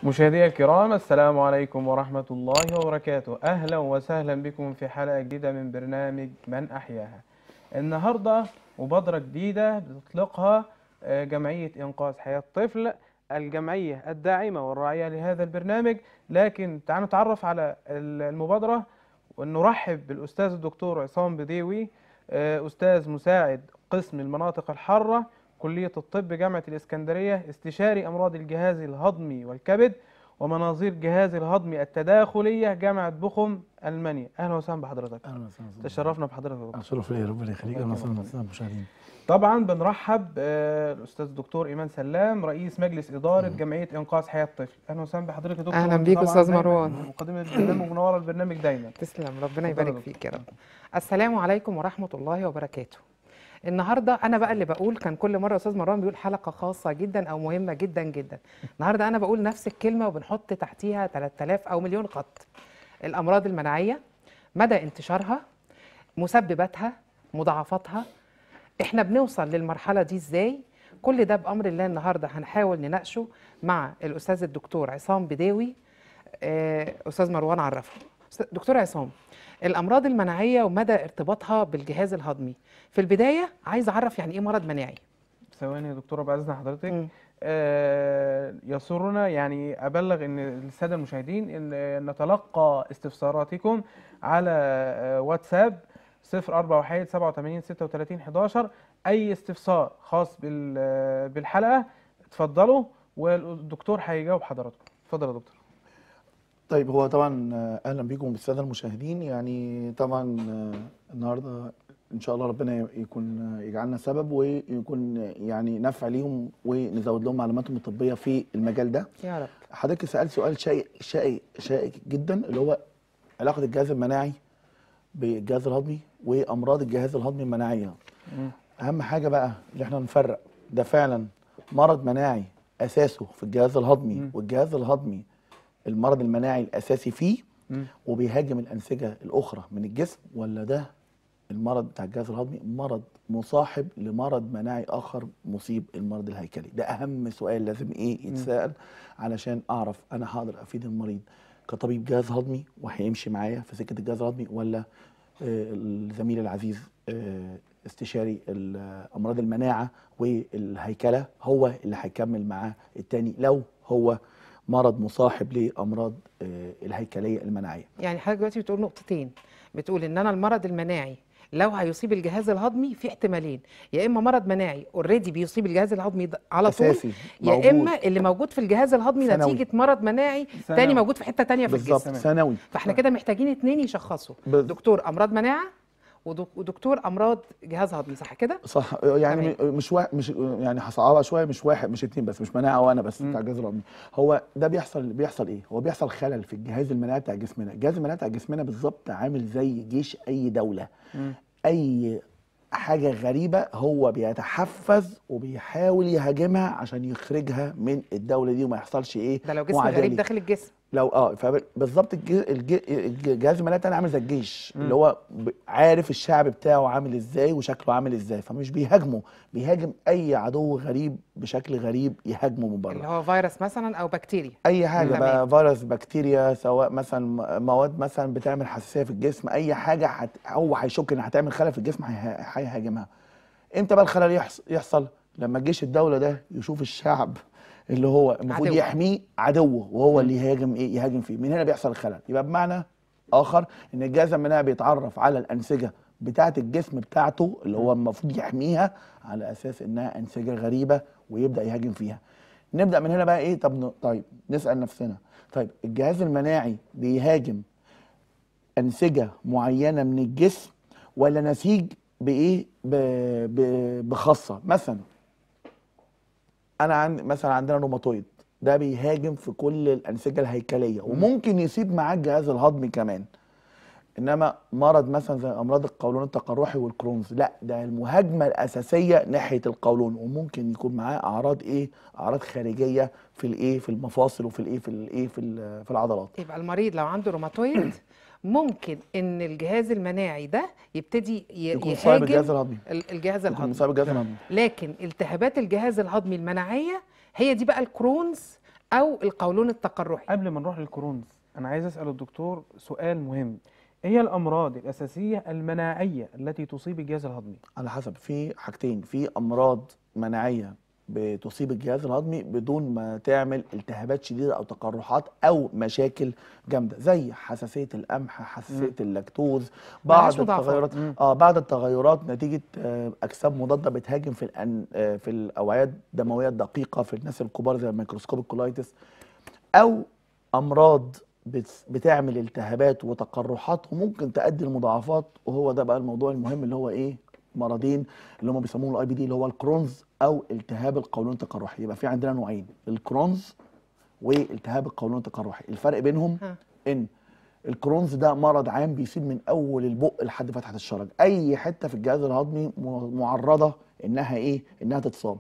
مشاهدي الكرام السلام عليكم ورحمة الله وبركاته أهلا وسهلا بكم في حلقة جديدة من برنامج من أحياها النهاردة مبادرة جديدة بتطلقها آه، جمعية إنقاذ حياة الطفل الجمعية الداعمة والراعية لهذا البرنامج لكن تعالوا نتعرف على ال- المبادرة ونرحب بالأستاذ الدكتور عصام بديوي آه، أستاذ مساعد قسم المناطق الحارة كلية الطب جامعة الإسكندرية استشاري أمراض الجهاز الهضمي والكبد ومناظير جهاز الهضمي التداخلية جامعة بخم ألمانيا أهلا وسهلا بحضرتك اهلا وسهلا تشرفنا بحضرتك يا دكتور. شرف ليا ربنا يخليك اهلا الله وسهلا يكرمك. وسهلا مشاهدين طبعا بنرحب آه، الأستاذ الدكتور إيمان سلام رئيس مجلس إدارة جمعية إنقاذ حياة الطفل أهلا وسهلا بحضرتك يا دكتور أهلا وأنت بيك طبعاً أستاذ دايماً مروان. مقدمة البرنامج منورة البرنامج دايما تسلم ربنا اتفضل يا يبارك دكتور. فيك يا رب السلام عليكم ورحمة الله وبركاته النهارده انا بقى اللي بقول كان كل مره استاذ مروان بيقول حلقه خاصه جدا او مهمه جدا جدا النهارده انا بقول نفس الكلمه وبنحط تحتيها 3000 او مليون خط الامراض المناعيه مدى انتشارها مسبباتها مضاعفاتها احنا بنوصل للمرحله دي ازاي كل ده بامر الله النهارده هنحاول نناقشه مع الاستاذ الدكتور عصام بداوي آه، استاذ مروان عرفه أستاذ- دكتور عصام الامراض المناعيه ومدى ارتباطها بالجهاز الهضمي في البدايه عايز اعرف يعني ايه مرض مناعي ثواني يا دكتورة بعد إذن حضرتك مم. آه، يسرنا يعني أبلغ إن السادة المشاهدين إن نتلقى استفساراتكم على آه، واتساب 041 87 36 11 أي استفسار خاص بال- آه، بالحلقة اتفضلوا والدكتور هيجاوب حضراتكم اتفضل يا دكتور طيب هو طبعا آه، اهلا بيكم بالساده المشاهدين يعني طبعا آه، النهارده ان شاء الله ربنا يكون آه، يجعلنا سبب ويكون آه، يعني نفع ليهم ونزود لهم معلوماتهم الطبيه في المجال ده يا رب حضرتك سالت سؤال شائك شائك شائك جدا اللي هو علاقه الجهاز المناعي بالجهاز الهضمي وامراض الجهاز الهضمي المناعيه مم. اهم حاجه بقى اللي احنا نفرق ده فعلا مرض مناعي اساسه في الجهاز الهضمي مم. والجهاز الهضمي المرض المناعي الاساسي فيه مم. وبيهاجم الانسجه الاخرى من الجسم ولا ده المرض بتاع الجهاز الهضمي مرض مصاحب لمرض مناعي اخر مصيب المرض الهيكلي ده اهم سؤال لازم ايه يتسال علشان اعرف انا هقدر افيد المريض كطبيب جهاز هضمي وهيمشي معايا في سكه الجهاز الهضمي ولا آه، الزميل العزيز آه، استشاري ال- امراض المناعه والهيكله هو اللي هيكمل معاه التاني لو هو مرض مصاحب لامراض آه، الهيكليه المناعيه يعني حضرتك دلوقتي بتقول نقطتين بتقول ان انا المرض المناعي لو هيصيب الجهاز الهضمي في احتمالين يا اما مرض مناعي اوريدي بيصيب الجهاز الهضمي ده على طول اساسي يا موجود. اما اللي موجود في الجهاز الهضمي ثانوي. نتيجه مرض مناعي ثانوي. تاني موجود في حته تانيه في بالظبط الجسم ثانوي فاحنا كده محتاجين اتنين يشخصوا بال- دكتور امراض مناعه ودك- ودكتور امراض جهاز هضمي صح كده صح يعني م- مش واحد مش يعني هصعبها شويه مش واحد مش اتنين بس مش مناعه وانا بس بتاع الجهاز الهضمي هو ده بيحصل بيحصل ايه؟ هو بيحصل خلل في الجهاز المناعي بتاع جسمنا، الجهاز المناعي بتاع جسمنا بالظبط عامل زي جيش اي دوله مم. اي حاجه غريبه هو بيتحفز وبيحاول يهاجمها عشان يخرجها من الدوله دي وما يحصلش ايه ده لو جسم معاداة غريب ليه. داخل الجسم لو اه فبالظبط الج- الج- الجهاز المناعي بتاعنا عامل زي الجيش مم. اللي هو ب- عارف الشعب بتاعه عامل ازاي وشكله عامل ازاي فمش بيهاجمه بيهاجم اي عدو غريب بشكل غريب يهاجمه من اللي بره هو فيروس مثلا او بكتيريا اي حاجه تمام. بقى فيروس بكتيريا سواء مثلا م- مواد مثلا بتعمل حساسيه في الجسم اي حاجه حت هو هيشك ان هتعمل خلل في الجسم هيه- هيهاجمها امتى بقى الخلل يحص- يحصل لما الجيش الدوله ده يشوف الشعب اللي هو المفروض عدو. يحميه عدوه وهو اللي يهاجم ايه يهاجم فيه من هنا بيحصل الخلل يبقى بمعنى اخر ان الجهاز المناعي بيتعرف على الانسجه بتاعه الجسم بتاعته اللي هو المفروض يحميها على اساس انها انسجه غريبه ويبدا يهاجم فيها نبدا من هنا بقى ايه طب ن- طيب نسال نفسنا طيب الجهاز المناعي بيهاجم انسجه معينه من الجسم ولا نسيج بايه ب- ب- بخاصه مثلا انا عند مثلا عندنا روماتويد ده بيهاجم في كل الانسجه الهيكليه وممكن يصيب معاه الجهاز الهضمي كمان انما مرض مثلا زي امراض القولون التقرحي والكرونز لا ده المهاجمه الاساسيه ناحيه القولون وممكن يكون معاه اعراض ايه اعراض خارجيه في الايه في المفاصل وفي الايه في الايه في ال- في العضلات يبقى المريض لو عنده روماتويد ممكن ان الجهاز المناعي ده يبتدي ي- يكون صايب الجهاز يهاجم الهضمي ال- الجهاز يكون الهضمي مصاب الجهاز الهضمي لكن التهابات الجهاز الهضمي المناعيه هي دي بقى الكرونز او القولون التقرحي قبل ما نروح للكرونز انا عايز اسال الدكتور سؤال مهم ايه هي الامراض الاساسيه المناعيه التي تصيب الجهاز الهضمي على حسب في حاجتين في امراض مناعيه بتصيب الجهاز الهضمي بدون ما تعمل التهابات شديده او تقرحات او مشاكل جامده زي حساسيه القمح حساسيه اللاكتوز بعض ملهاش مضاعفات. التغيرات مم. اه بعض التغيرات نتيجه آه اجسام مضاده بتهاجم في الأن آه في الاوعيه الدمويه الدقيقه في الناس الكبار زي الميكروسكوب كولايتس او امراض بت- بتعمل التهابات وتقرحات وممكن تؤدي لمضاعفات وهو ده بقى الموضوع المهم اللي هو ايه مرضين اللي هم بيسموه الاي بي دي اللي هو الكرونز او التهاب القولون التقرحي يبقى في عندنا نوعين الكرونز والتهاب القولون التقرحي الفرق بينهم ها. ان الكرونز ده مرض عام بيصيب من اول البق لحد فتحه الشرج اي حته في الجهاز الهضمي م- معرضه انها ايه انها تتصاب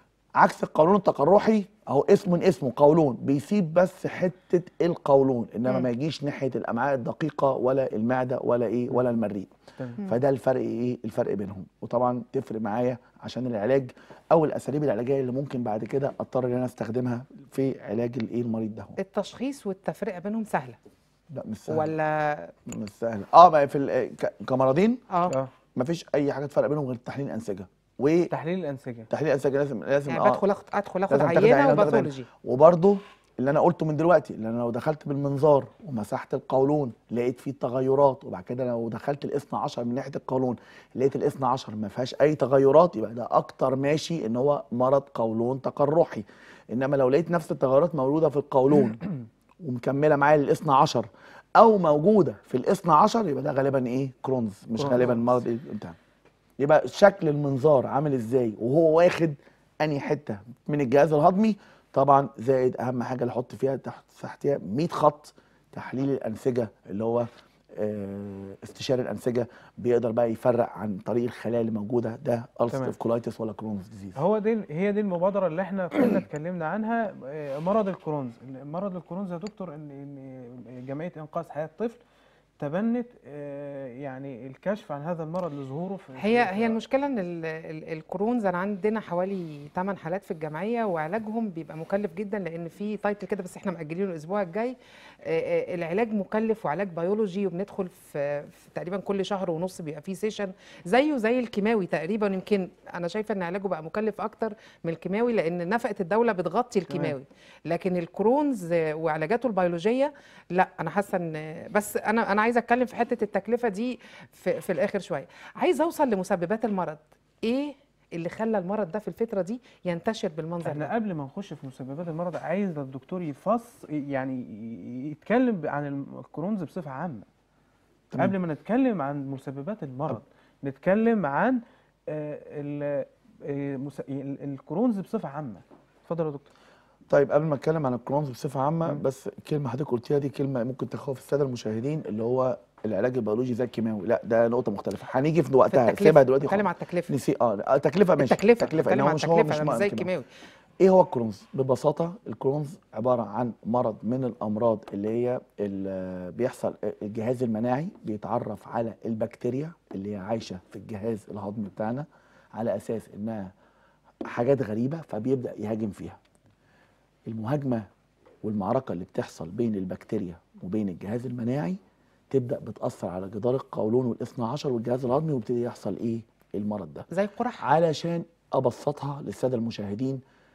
عكس القولون التقرحي اهو اسم من اسمه قولون بيسيب بس حته القولون انما مم. ما يجيش ناحيه الامعاء الدقيقه ولا المعده ولا ايه ولا المريء تمام. فده الفرق ايه الفرق بينهم وطبعا تفرق معايا عشان العلاج او الاساليب العلاجيه اللي ممكن بعد كده اضطر ان انا استخدمها في علاج الايه المريض ده التشخيص والتفرقه بينهم سهله لا مش سهل ولا مش سهل اه ما في ال- ك- كمرضين اه اه ما فيش اي حاجه تفرق بينهم غير تحليل الانسجه وتحليل تحليل الانسجه الانسجه لازم لازم يعني اه بدخل اخد ادخل اخد لازم تاخد عينه عينة وتاخد عينة. وباثولوجي وبرضه اللي انا قلته من دلوقتي اللي انا لو دخلت بالمنظار ومسحت القولون لقيت فيه تغيرات وبعد كده لو دخلت الاثنى عشر من ناحيه القولون لقيت الاثنى عشر ما فيهاش اي تغيرات يبقى ده اكتر ماشي ان هو مرض قولون تقرحي انما لو لقيت نفس التغيرات موجوده في القولون ومكمله معايا للاثنى عشر او موجوده في الاثنى عشر يبقى ده غالبا ايه كرونز مش كرونز. غالبا مرض ايه بتاع يبقى شكل المنظار عامل ازاي وهو واخد انهي حته من الجهاز الهضمي طبعا زائد اهم حاجه اللي احط فيها تحت تحتها 100 خط تحليل الانسجه اللي هو آه، استشاري الانسجه بيقدر بقى يفرق عن طريق الخلايا اللي موجوده ده الستيف كولايتس ولا كرونز ديزيز هو دي هي دي المبادره اللي احنا كنا اتكلمنا عنها آه، مرض الكرونز مرض الكرونز يا دكتور ان ان جمعيه انقاذ حياه الطفل تبنت آه، يعني الكشف عن هذا المرض لظهوره في هي في- هي المشكله ان ال- ال- الكرونز انا عندنا حوالي 8 حالات في الجمعيه وعلاجهم بيبقى مكلف جدا لان في تايتل كده بس احنا مأجلينه الاسبوع الجاي آه، آه، العلاج مكلف وعلاج بيولوجي وبندخل في, في تقريبا كل شهر ونص بيبقى فيه سيشن زيه زي الكيماوي تقريبا يمكن انا شايفه ان علاجه بقى مكلف اكتر من الكيماوي لان نفقه الدوله بتغطي الكيماوي لكن الكرونز آه، وعلاجاته البيولوجيه لا انا حاسه ان بس انا انا عايزه اتكلم في حته التكلفه دي في, في الاخر شويه عايزه اوصل لمسببات المرض ايه اللي خلى المرض ده في الفتره دي ينتشر بالمنظر احنا ده قبل ما نخش في مسببات المرض عايز الدكتور يفص يعني ي- يتكلم عن الكرونز بصفه عامه تمام. قبل ما نتكلم عن مسببات المرض نتكلم عن آه، ال- آه، مس- ال- الكرونز بصفه عامه اتفضل يا دكتور طيب قبل ما اتكلم عن الكرونز بصفه عامه مم. بس كلمه حضرتك قلتيها دي كلمه ممكن تخوف الساده المشاهدين اللي هو العلاج البيولوجي زي الكيماوي لا ده نقطه مختلفه هنيجي في في وقتها التكلفه سيبها دلوقتي بتكلم على خالص. التكلفه نسي اه آه، تكلفه ماشي التكلفه تكلفه بتكلم إنما على مش هو التكلفه مش مش زي كيماوي. الكيماوي ايه هو الكرونز ببساطه الكرونز عباره عن مرض من الامراض اللي هي ال- بيحصل الجهاز المناعي بيتعرف على البكتيريا اللي هي عايشه في الجهاز الهضمي بتاعنا على اساس انها حاجات غريبه فبيبدا يهاجم فيها المهاجمه والمعركه اللي بتحصل بين البكتيريا وبين الجهاز المناعي تبدا بتاثر على جدار القولون والاثنى عشر والجهاز الهضمي ويبتدي يحصل ايه المرض ده زي القرح علشان ابسطها للساده المشاهدين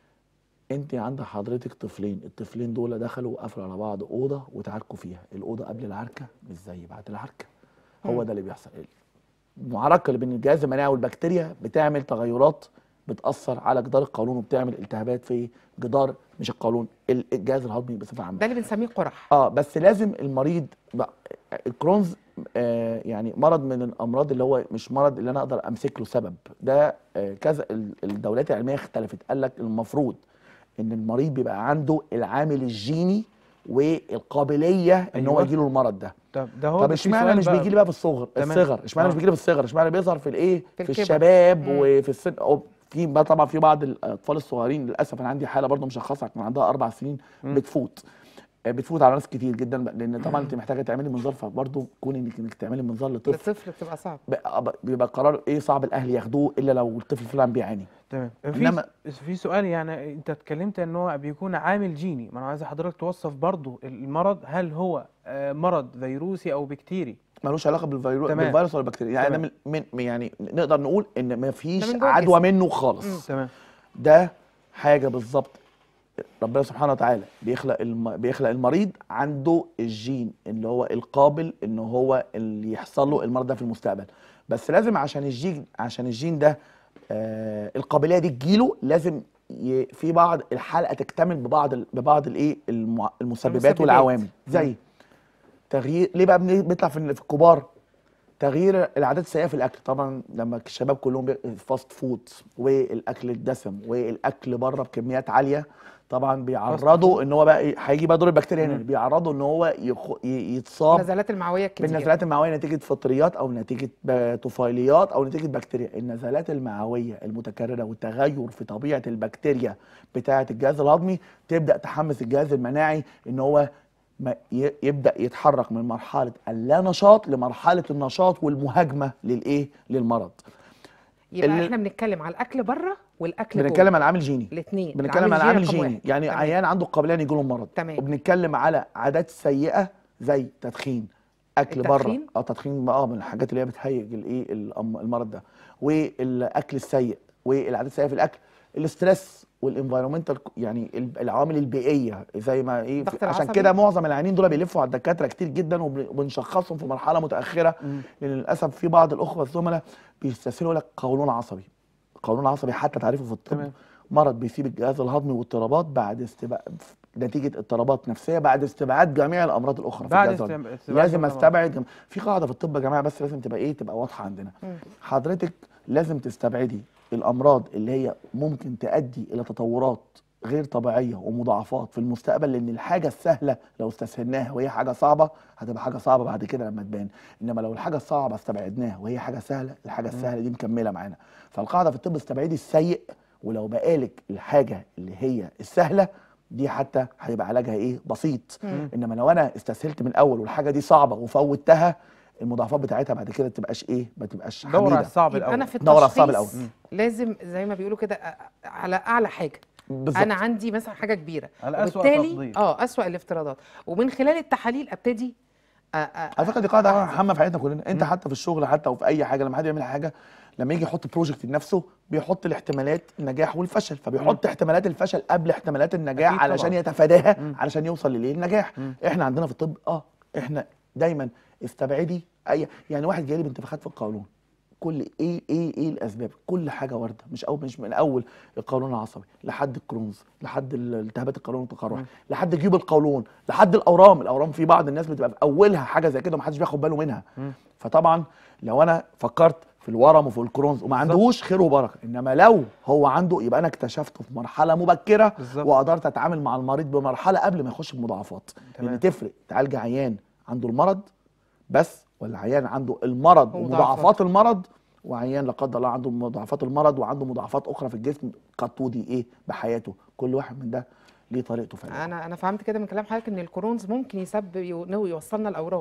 انت عند حضرتك طفلين الطفلين دول دخلوا وقفلوا على بعض اوضه وتعاركوا فيها الاوضه قبل العركه مش زي بعد العركه هو مم. ده اللي بيحصل المعركه اللي بين الجهاز المناعي والبكتيريا بتعمل تغيرات بتاثر على جدار القولون وبتعمل التهابات في جدار مش القولون ال- الجهاز الهضمي بصفه عامه ده اللي بنسميه قرح اه بس لازم المريض بقى الكرونز آه يعني مرض من الامراض اللي هو مش مرض اللي انا اقدر امسك له سبب ده آه كذا ال- الدولات العلميه اختلفت قال لك المفروض ان المريض بيبقى عنده العامل الجيني والقابليه ان هو أيوة. يجي له المرض ده طب ده هو طب ده في اشمعنى سؤال مش بيجي لي بقى في الصغر تمام. الصغر اشمعنى مش آه. بيجي لي في الصغر اشمعنى بيظهر في الايه في في, الكبر. الشباب مم. وفي السن أو في بقى طبعا في بعض الاطفال الصغيرين للاسف انا عندي حاله برضه مشخصه كان عندها اربع سنين مم. بتفوت آه، بتفوت على ناس كتير جدا بقى، لان طبعا انت محتاجه تعملي منظار فبرضه كون انك انك تعملي منظار لطفل للطفل بتبقى صعب بقى- بيبقى قرار ايه صعب الاهل ياخدوه الا لو الطفل فعلا بيعاني تمام في إنما- في سؤال يعني انت اتكلمت ان هو بيكون عامل جيني ما انا عايز حضرتك توصف برضو المرض هل هو آه، مرض فيروسي او بكتيري ملوش علاقه بالفيروس تمام. بالفيروس ولا البكتيريا يعني ده تمام. من, من يعني نقدر نقول ان ما فيش من جوه عدوى الجسم. منه خالص تمام ده حاجه بالظبط ربنا سبحانه وتعالى بيخلق الم... بيخلق المريض عنده الجين اللي هو القابل ان هو اللي يحصل له المرض ده في المستقبل بس لازم عشان الجين عشان الجين ده آه القابليه دي تجيله لازم ي... في بعض الحلقه تكتمل ببعض ال... ببعض الايه الم... المسببات المسببات. والعوامل زي تغيير ليه بقى بن- بيطلع في في الكبار تغيير العادات السيئه في الاكل طبعا لما الشباب كلهم بي- الفاست فود والاكل الدسم والاكل بره بكميات عاليه طبعا بيعرضوا ان هو بقى إيه، هيجي بقى دور البكتيريا هنا بيعرضوا ان هو يخ... ي- يتصاب النزلات المعويه الكتير بالنزلات المعويه نتيجه فطريات او نتيجه ب- طفيليات او نتيجه بكتيريا النزلات المعويه المتكرره والتغير في طبيعه البكتيريا بتاعه الجهاز الهضمي تبدا تحمس الجهاز المناعي ان هو ما ي- يبدا يتحرك من مرحله اللا نشاط لمرحله النشاط والمهاجمه للايه للمرض يبقى اللي- احنا بنتكلم على الاكل بره والاكل جوه بنتكلم على عامل جيني الاثنين بنتكلم على عامل رقم جيني واحد. يعني تمام. عيان عنده قابليه ان يجيله المرض تمام. وبنتكلم على عادات سيئه زي تدخين اكل بره التدخين؟ اه تدخين اه من الحاجات اللي هي بتهيج الايه الأم- المرض ده والاكل السيء والعادات السيئه في الاكل الاسترس والانفايرمنتال يعني ال- العوامل البيئيه زي ما ايه الضغط عشان العصبي؟ كده معظم العيانين دول بيلفوا على الدكاتره كتير جدا وبن- وبنشخصهم في مرحله متاخره لان للاسف في بعض الاخوه الزملاء بيستسهلوا لك قولون عصبي قولون عصبي حتى تعريفه في الطب تمام. مرض بيسيب الجهاز الهضمي واضطرابات بعد استبعاد نتيجه اضطرابات نفسيه بعد استبعاد جميع الامراض الاخرى بعد في الجهاز استم- الهضمي استبعاد لازم الأمراض. استبعد جم... في قاعده في الطب يا جماعه بس لازم تبقى ايه تبقى واضحه عندنا حضرتك لازم تستبعدي الامراض اللي هي ممكن تؤدي الى تطورات غير طبيعيه ومضاعفات في المستقبل لان الحاجه السهله لو استسهلناها وهي حاجه صعبه هتبقى حاجه صعبه بعد كده لما تبان انما لو الحاجه الصعبه استبعدناها وهي حاجه سهله الحاجه السهله دي مكمله معانا فالقاعده في الطب استبعدي السيء ولو بقالك الحاجه اللي هي السهله دي حتى هيبقى علاجها ايه بسيط انما لو انا استسهلت من الاول والحاجه دي صعبه وفوتها المضاعفات بتاعتها بعد كده تبقاش ايه ما تبقاش دور على حميده الصعب يبقى الاول انا في دور على الصعب التشخيص الأول. لازم زي ما بيقولوا كده أ- على اعلى حاجه بالظبط. انا عندي مثلا حاجه كبيره على أسوأ وبالتالي تفضيل. اه اسوأ الافتراضات ومن خلال التحاليل ابتدي أ- أ- على فكره دي قاعده عامه في حياتنا كلنا انت حتى في الشغل حتى وفي اي حاجه لما حد يعمل حاجه لما يجي يحط بروجكت لنفسه بيحط الاحتمالات النجاح والفشل فبيحط احتمالات الفشل قبل احتمالات النجاح أكيد علشان طبعاً. يتفاداها علشان يوصل للايه النجاح احنا عندنا في الطب اه احنا دايما استبعدي اي يعني واحد جاي لي بانتفاخات في القولون كل ايه ايه ايه الاسباب كل حاجه وارده مش اول مش من اول القولون العصبي لحد الكرونز لحد ال- التهابات القولون والتقرح لحد جيوب القولون لحد الاورام الاورام في بعض الناس بتبقى في اولها حاجه زي كده ومحدش بياخد باله منها فطبعا لو انا فكرت في الورم وفي الكرونز وما عندهوش خير وبركه انما لو هو عنده يبقى انا اكتشفته في مرحله مبكره بالظبط. وقدرت اتعامل مع المريض بمرحله قبل ما يخش بمضاعفات تمام. لان تفرق تعالج عيان عنده المرض بس ولا عيان عنده المرض ومضاعفات. ومضاعفات المرض وعيان لا قدر الله عنده مضاعفات المرض وعنده مضاعفات اخرى في الجسم قد تودي ايه بحياته كل واحد من ده ليه طريقته في العلاج. انا انا فهمت كده من كلام حضرتك ان الكرونز ممكن يسبب يو- يوصلنا الاورام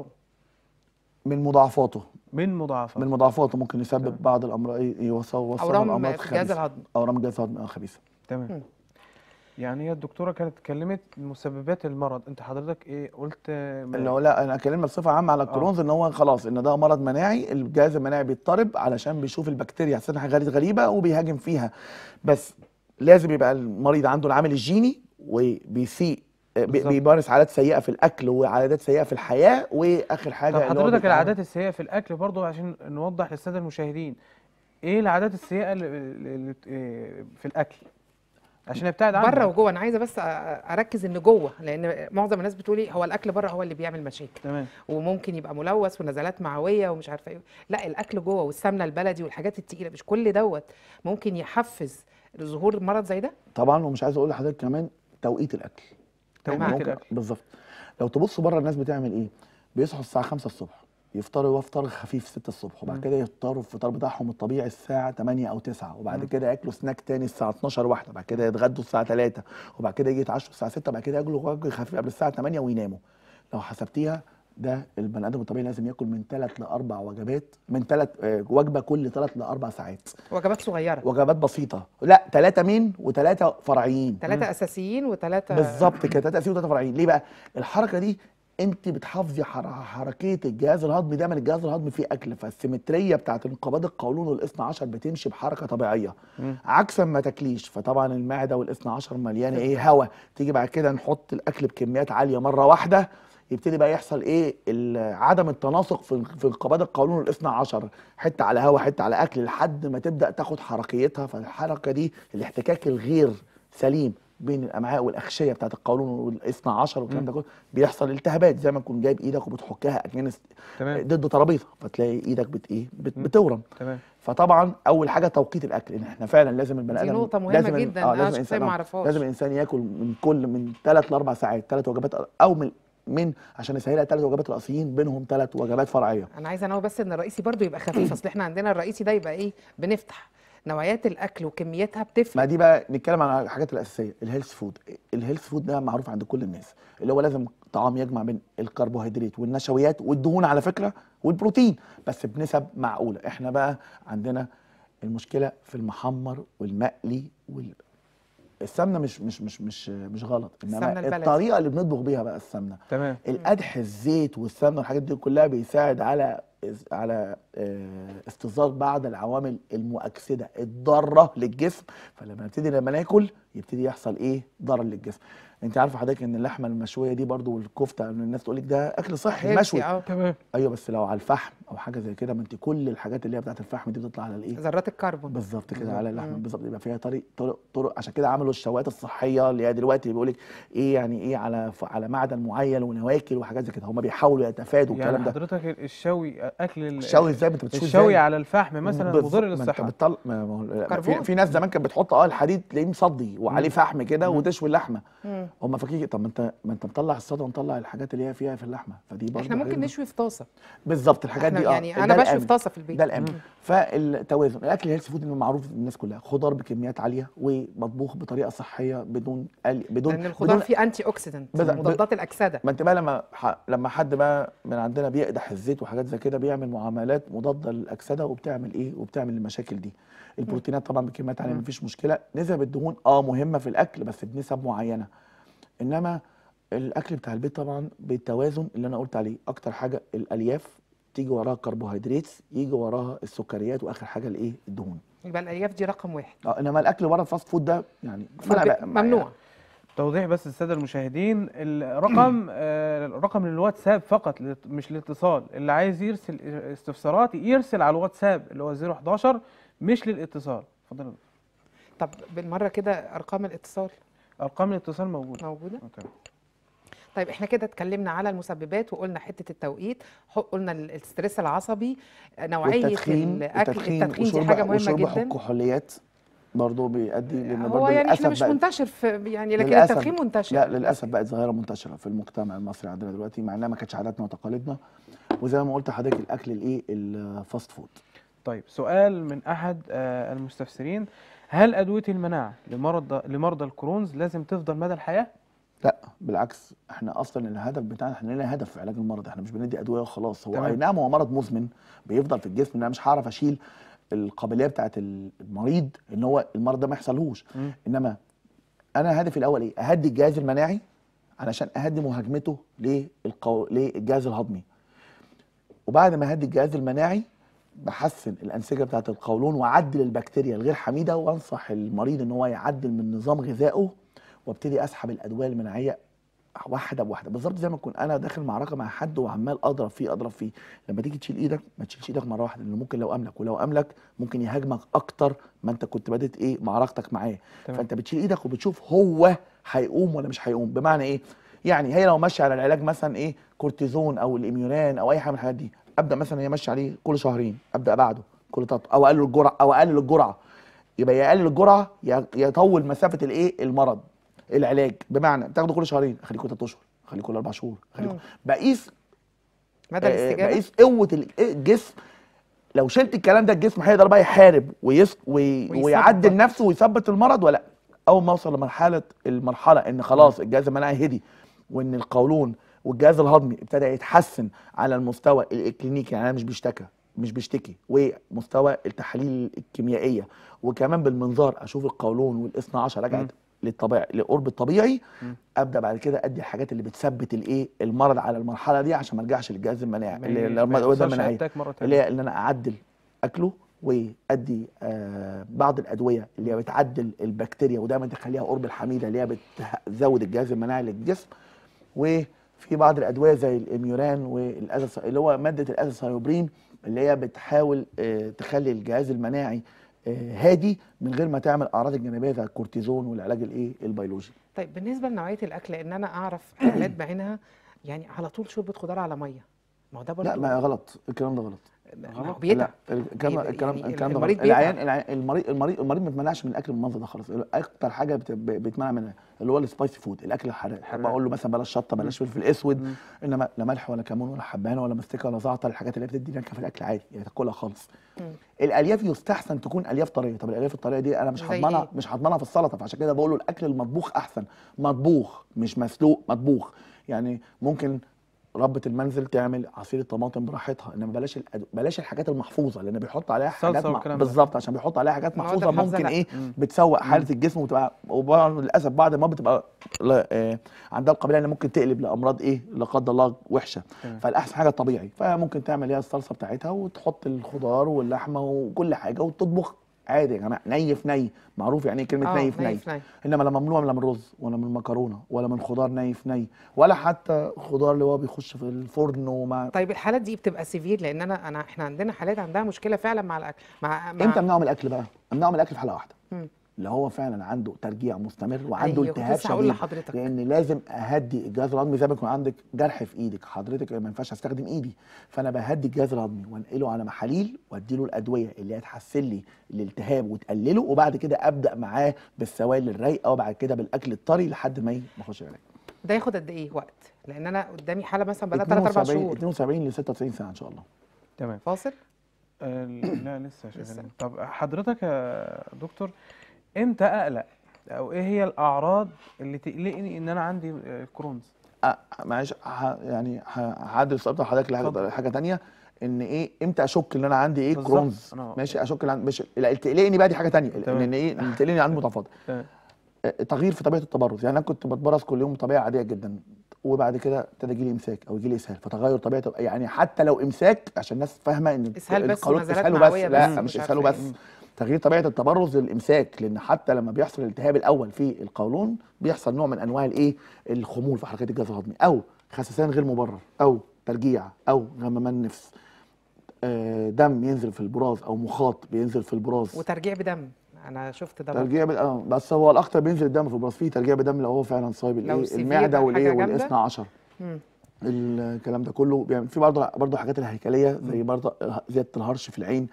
من مضاعفاته من مضاعفات من مضاعفاته ممكن يسبب بعض الامراض يوصل يوصل أورام الامراض في الجهاز خبيثة. الهضمي. اورام الجهاز الهضمي اه خبيثه تمام يعني هي الدكتوره كانت اتكلمت مسببات المرض انت حضرتك ايه قلت آه، ما- اللي هو لا انا اتكلمنا بصفه عامه على الكرونز ان هو خلاص ان ده مرض مناعي الجهاز المناعي بيضطرب علشان بيشوف البكتيريا حسنا حاجه غريبه وبيهاجم فيها بس لازم يبقى المريض عنده العامل الجيني وبيسيء بي- بالظبط. بيمارس عادات سيئه في الاكل وعادات سيئه في الحياه واخر حاجه طب اللي هو حضرتك بيتعامل- العادات السيئه في الاكل برضو عشان نوضح للساده المشاهدين ايه العادات السيئه اللي اللي بت- إيه في الاكل عشان نبتعد عنها بره وجوه انا عايزه بس أ- اركز ان جوه لان معظم الناس بتقولي هو الاكل بره هو اللي بيعمل مشاكل تمام وممكن يبقى ملوث ونزلات معويه ومش عارفه ايه لا الاكل جوه والسمنه البلدي والحاجات التقيله مش كل دوت ممكن يحفز ظهور مرض زي ده طبعا ومش عايز اقول لحضرتك كمان توقيت الاكل توقيت ممكن- الاكل بالظبط لو تبصوا بره الناس بتعمل ايه بيصحوا الساعه 5 الصبح يفطروا وفطر خفيف 6 الصبح وبعد مم. كده يفطروا الفطار بتاعهم الطبيعي الساعه 8 او 9 وبعد مم. كده ياكلوا سناك تاني الساعه 12 واحده بعد كده يتغدوا الساعه 3 وبعد كده يجي يتعشوا الساعه 6 بعد كده ياكلوا وجبه خفيف قبل الساعه 8 ويناموا لو حسبتيها ده البني ادم الطبيعي لازم ياكل من 3 لاربع وجبات من 3 وجبه كل 3 لاربع ساعات وجبات صغيره وجبات بسيطه لا ثلاثه مين وثلاثه فرعيين ثلاثه اساسيين وثلاثه بالظبط كده ثلاثه اساسيين وثلاثه فرعيين ليه بقى الحركه دي انت بتحافظي حر- حركيه الجهاز الهضمي دايما الجهاز الهضمي فيه اكل فالسيمتريه بتاعت انقباض القولون والاثنى عشر بتمشي بحركه طبيعيه مم. عكس ما تاكليش فطبعا المعده والاثنى عشر مليانه ايه هواء تيجي بعد كده نحط الاكل بكميات عاليه مره واحده يبتدي بقى يحصل ايه ال- عدم التناسق في في انقباض القولون والاثنى عشر حته على هواء حته على اكل لحد ما تبدا تاخد حركيتها فالحركه دي الاحتكاك الغير سليم بين الامعاء والاغشيه بتاعت القولون والاثنى عشر والكلام ده كله بيحصل التهابات زي ما تكون جايب ايدك وبتحكها اكنك تمام ضد ترابيزه فتلاقي ايدك بت ايه بت مم. بتورم تمام فطبعا اول حاجه توقيت الاكل ان احنا فعلا لازم البني دي ادم نقطة مهمة لازم ال- جدا، اه أنا لازم شخصيا الانسان ما آه، أعرفهاش. لازم الانسان ياكل من كل من ثلاث لاربع ساعات ثلاث وجبات او من من عشان يسهلها ثلاث وجبات رئيسيين بينهم ثلاث وجبات فرعيه انا عايزه انوه بس ان الرئيسي برضو يبقى خفيف اصل احنا عندنا الرئيسي ده يبقى ايه بنفتح نوعيات الاكل وكمياتها بتفرق ما دي بقى نتكلم عن الحاجات الاساسيه الهيلث فود الهيلث فود ده معروف عند كل الناس اللي هو لازم طعام يجمع بين الكربوهيدرات والنشويات والدهون على فكره والبروتين بس بنسب معقوله احنا بقى عندنا المشكله في المحمر والمقلي وال السمنه مش مش مش مش مش غلط السمنة انما البلدي. الطريقه اللي بنطبخ بيها بقى السمنه تمام القدح الزيت والسمنه والحاجات دي كلها بيساعد على على آه، استصدار بعض العوامل المؤكسده الضاره للجسم فلما نبتدي لما ناكل يبتدي يحصل ايه ضرر للجسم انت عارفه حضرتك ان اللحمه المشويه دي برضو والكفته ان الناس تقول لك ده اكل صحي هيلثي، مشوي اه تمام ايوه بس لو على الفحم او حاجه زي كده ما انت كل الحاجات اللي هي بتاعت الفحم دي بتطلع على الايه ذرات الكربون بالظبط كده بالظبط. على اللحمه مم. بالظبط يبقى فيها طريق طرق طرق عشان كده عملوا الشوايات الصحيه اللي هي دلوقتي بيقول لك ايه يعني ايه على ف- على معدن معين ونواكل وحاجات زي كده هم بيحاولوا يتفادوا يعني الكلام ده حضرتك الشوي اكل ال- الشوي ازاي انت بتشوي الشوي ازاي على الفحم مثلا بالظبط. مضر ما انت للصحه بتطلع ما ما هو كربون. في, في ناس زمان كانت بتحط اه الحديد تلاقيه مصدي وعليه فحم كده مم. وتشوي اللحمه مم. هم فاكرين طب ما انت ما انت مطلع الصدى ومطلع الحاجات اللي هي فيها في اللحمه فدي برضه احنا ممكن حاجات- نشوي في طاسه بالظبط الحاجات احنا دي اه يعني ده انا بشوي الآمن. في طاسه في البيت ده الامن مم. فالتوازن الاكل الهيلث فود انه معروف للناس كلها خضار بكميات عاليه ومطبوخ بطريقه صحيه بدون قل... بدون لان الخضار بدون فيه انتي اوكسيدنت بد- مضادات الاكسده ما انت بقى لما ح... لما حد بقى من عندنا بيقدح الزيت وحاجات زي كده بيعمل معاملات مضاده للاكسده وبتعمل ايه وبتعمل المشاكل دي البروتينات طبعا بكميات عاليه مم. مفيش مشكله نسب الدهون اه مهمه في الاكل بس بنسب معينه انما الاكل بتاع البيت طبعا بالتوازن اللي انا قلت عليه اكتر حاجه الالياف تيجي وراها الكربوهيدرات يجي وراها السكريات واخر حاجه الايه الدهون يبقى الالياف دي رقم واحد اه انما الاكل بره الفاست فود ده يعني في البيت ممنوع توضيح بس الساده المشاهدين الرقم آه، الرقم للواتساب فقط لت- مش الاتصال اللي عايز يرسل استفسارات يرسل على الواتساب اللي هو 011 مش للاتصال اتفضل يا دكتور. طب بالمره كده ارقام الاتصال ارقام الاتصال موجوده موجوده آه، تمام. طيب احنا كده اتكلمنا على المسببات وقلنا حته التوقيت ح- قلنا ال- الاسترس العصبي نوعيه والتدخين الاكل التدخين دي وشرب- حاجه مهمه وشرب جدا الكحوليات برضه بيؤدي لان هو برضه يعني احنا للاسف مش بقت منتشر في يعني لكن للأسف- التدخين منتشر لا للاسف بقت ظاهره منتشره في المجتمع المصري عندنا دلوقتي مع انها ما كانتش عاداتنا وتقاليدنا وزي ما قلت لحضرتك الاكل الايه الفاست فود طيب سؤال من احد آه، المستفسرين هل ادويه المناعه لمرضى لمرضى الكرونز لازم تفضل مدى الحياه لا بالعكس احنا اصلا الهدف بتاعنا احنا لنا هدف في علاج المرض احنا مش بندي ادويه وخلاص هو تمام. اي نعم هو مرض مزمن بيفضل في الجسم ان انا مش هعرف اشيل القابليه بتاعت المريض ان هو المرض ده ما يحصلهوش مم. انما انا هدفي الاول ايه اهدي الجهاز المناعي علشان اهدي مهاجمته للقو... للجهاز الهضمي وبعد ما اهدي الجهاز المناعي بحسن الانسجه بتاعه القولون واعدل البكتيريا الغير حميده وانصح المريض ان هو يعدل من نظام غذائه وابتدي اسحب الادويه المناعيه واحده بواحده بالظبط زي ما اكون انا داخل معركه مع حد وعمال اضرب فيه اضرب فيه لما تيجي تشيل ايدك ما تشيلش ايدك مره واحده لانه ممكن لو املك ولو املك ممكن يهاجمك اكتر ما انت كنت بادئ ايه معركتك معاه تمام. فانت بتشيل ايدك وبتشوف هو هيقوم ولا مش هيقوم بمعنى ايه يعني هي لو ماشيه على العلاج مثلا ايه كورتيزون او الاميونان او اي حاجه من الحاجات دي ابدا مثلا هي ماشيه عليه كل شهرين ابدا بعده كل تط... او اقلل الجرعه او اقلل الجرعه يبقى يا اقلل الجرعه يا يا يطول مسافه الايه المرض العلاج بمعنى بتاخده كل شهرين خليه كل 3 اشهر خليه كل اربع شهور خليه كل... مم. بقيس مدى آه، الاستجابه بقيس قوه ال- الجسم لو شلت الكلام ده الجسم هيقدر بقى يحارب ويس وي ويثبت. ويعدل نفسه ويثبت المرض ولا لأ؟ اول ما اوصل لمرحله المرحله ان خلاص الجهاز المناعي هدي وان القولون والجهاز الهضمي ابتدى يتحسن على المستوى الكلينيكي يعني انا مش بيشتكى مش بيشتكي ومستوى التحاليل الكيميائيه وكمان بالمنظار اشوف القولون والاثنى عشر مم. رجعت للطبيعي للقرب الطبيعي مم. ابدا بعد كده ادي الحاجات اللي بتثبت الايه المرض على المرحله دي عشان ما ارجعش للجهاز المناعي ما اللي ي- اللي ما هو ده يحصلش المناعي اتاك مره اللي ثانيه هي ان انا اعدل اكله وادي آه بعض الادويه اللي هي بتعدل البكتيريا ودايما تخليها قرب الحميده اللي هي بتزود الجهاز المناعي للجسم وفي بعض الادويه زي الاميوران والازاس اللي هو ماده الازاثيوبرين اللي هي بتحاول آه تخلي الجهاز المناعي آه هادي من غير ما تعمل اعراض الجانبيه زي الكورتيزون والعلاج الايه البيولوجي طيب بالنسبه لنوعيه الاكل لان انا اعرف حالات بعينها يعني على طول شوربه خضار على ميه ما هو ده برضه لا ما غلط الكلام ده غلط ما هو غلط؟ بيتعب لا الكلام بيبقى الكلام يعني الكلام ده المريض غلط. العيان بيتعب. العيان- المريض المريض المريض ما بيتمنعش من الاكل بالمنظر ده خالص اكتر حاجه بت- ب- بيتمنع منها اللي هو السبايسي فود الاكل الحراق الحراق. بقول له مثلا بلاش شطه بلاش فلفل اسود انما لا ملح ولا كمون ولا حبهان ولا مستكه ولا زعتر الحاجات اللي بتدي نكهه في الاكل عادي يعني تاكلها خالص مم. الالياف يستحسن تكون الياف طريه طب الالياف الطريه دي انا مش زي هضمنها إيه؟ مش هضمنها في السلطه فعشان كده بقول له الاكل المطبوخ احسن مطبوخ مش مسلوق مطبوخ يعني ممكن ربة المنزل تعمل عصير الطماطم براحتها انما بلاش الأد... بلاش الحاجات المحفوظه لان بيحط عليها الصلصة حاجات مع... والكلام ده. بالظبط عشان بيحط عليها حاجات مواد محفوظه الحافظة ممكن لا. ايه مم. بتسوء حاله الجسم وتبقى وبعض للاسف بعد ما بتبقى لا آه عندها القابليه ان ممكن تقلب لامراض ايه لا قدر الله وحشه تمام. فالاحسن حاجه طبيعي فممكن تعمل هي الصلصه بتاعتها وتحط الخضار واللحمه وكل حاجه وتطبخ عادي يا جماعه ني في ني معروف يعني ايه كلمه آه، ني في ني ني في ني. انما لا ممنوع لا من رز ولا من مكرونه ولا من خضار ني في ني ولا حتى خضار اللي هو بيخش في الفرن ومع طيب الحالات دي بتبقى سيفير لان انا انا احنا عندنا حالات عندها مشكله فعلا مع الاكل مع, مع امتى امنعه من الاكل بقى؟ امنعه من الاكل في حاله واحده مم. اللي هو فعلا عنده ترجيع مستمر وعنده أيوة، كنت التهاب لسه هقول شديد لحضرتك. لان لازم اهدي الجهاز الهضمي زي ما يكون عندك جرح في ايدك حضرتك ما ينفعش استخدم ايدي فانا بهدي الجهاز الهضمي وانقله على محاليل واديله الادويه اللي هتحسن لي الالتهاب وتقلله وبعد كده ابدا معاه بالسوائل الرايقه وبعد كده بالاكل الطري لحد ما ي- ما يخش العلاج ده ياخد قد ايه وقت لان انا قدامي حاله مثلا بقى 3 4 72 شهور 72 ل 96 ساعه ان شاء الله تمام فاصل آه، لا لسه لسه. شغالين طب حضرتك يا دكتور امتى اقلق او ايه هي الاعراض اللي تقلقني ان انا عندي آه، كرونز أه معلش ه- يعني ه- هعدل السؤال بتاع حضرتك اتفضل. لحاجه حاجه تانية ان ايه امتى اشك ان انا عندي ايه بالظبط. كرونز أنا- ماشي اشك ان عندي مش لا اللي تقلقني بقى دي حاجه تانية تمام. لان ايه اللي تقلقني عندي متفاضل تمام. آه، تغيير في طبيعه التبرز يعني انا كنت بتبرز كل يوم بطبيعه عاديه جدا وبعد كده ابتدى يجي لي امساك او يجي لي اسهال فتغير طبيعه يعني حتى لو امساك عشان الناس فاهمه ان إسهال بس القولون ونزلات اسهاله بس معوية لا بس مش مش اسهاله عارفة بس إيه. تغيير طبيعه التبرز للامساك لان حتى لما بيحصل الالتهاب الاول في القولون بيحصل نوع من انواع الايه الخمول في حركات الجهاز الهضمي او خسسان غير مبرر او ترجيع او غممان نفس آه، دم ينزل في البراز او مخاط بينزل في البراز وترجيع بدم انا شفت ده برضه. ترجيع بال... اه بس هو الاكتر بينزل الدم في البراز فيه ترجيع بدم لو هو فعلا صايب لو الايه سيفير المعده بقى والايه حاجة جامدة؟ والاثنى عشر مم. الكلام ده كله بيعمل في برضه برضه حاجات الهيكليه زي برضه زياده الهرش في العين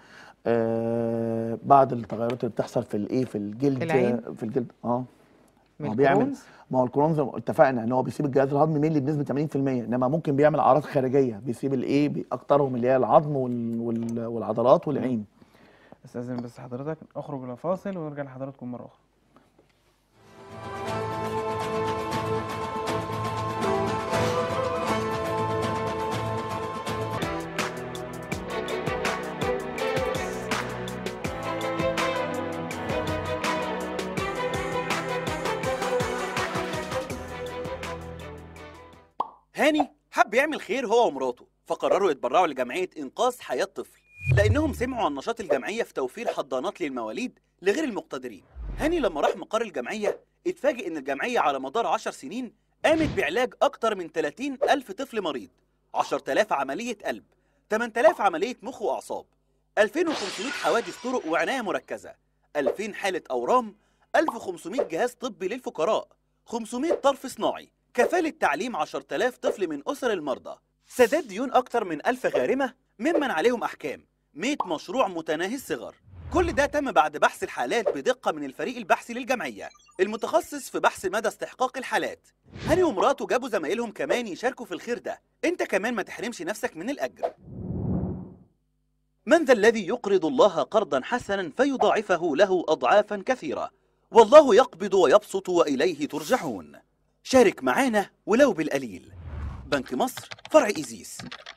آه بعض التغيرات اللي بتحصل في الايه في الجلد العين؟ في الجلد اه من ما هو بيعمل الكرونز؟ ما هو الكرونز اتفقنا ان هو بيسيب الجهاز الهضمي مينلي بنسبه 80% انما ممكن بيعمل اعراض خارجيه بيسيب الايه بي- اكترهم اللي هي العظم وال... وال... والعضلات والعين استاذن بس حضرتك اخرج الى فاصل ونرجع لحضراتكم مره اخرى هاني حب يعمل خير هو ومراته فقرروا يتبرعوا لجمعية إنقاذ حياة طفل لأنهم سمعوا عن نشاط الجمعية في توفير حضانات للمواليد لغير المقتدرين هاني لما راح مقر الجمعية اتفاجئ إن الجمعية على مدار 10 سنين قامت بعلاج أكتر من 30 ألف طفل مريض 10000 عملية قلب 8000 عملية مخ وأعصاب 2500 حوادث طرق وعناية مركزة 2000 حالة أورام 1500 جهاز طبي للفقراء 500 طرف صناعي كفالة تعليم 10000 طفل من أسر المرضى سداد ديون أكتر من 1000 غارمة ممن عليهم أحكام 100 مشروع متناهي الصغر كل ده تم بعد بحث الحالات بدقة من الفريق البحثي للجمعية المتخصص في بحث مدى استحقاق الحالات هاني ومراته جابوا زمايلهم كمان يشاركوا في الخير ده انت كمان ما تحرمش نفسك من الأجر من ذا الذي يقرض الله قرضا حسنا فيضاعفه له أضعافا كثيرة والله يقبض ويبسط وإليه ترجعون شارك معانا ولو بالقليل بنك مصر فرع إيزيس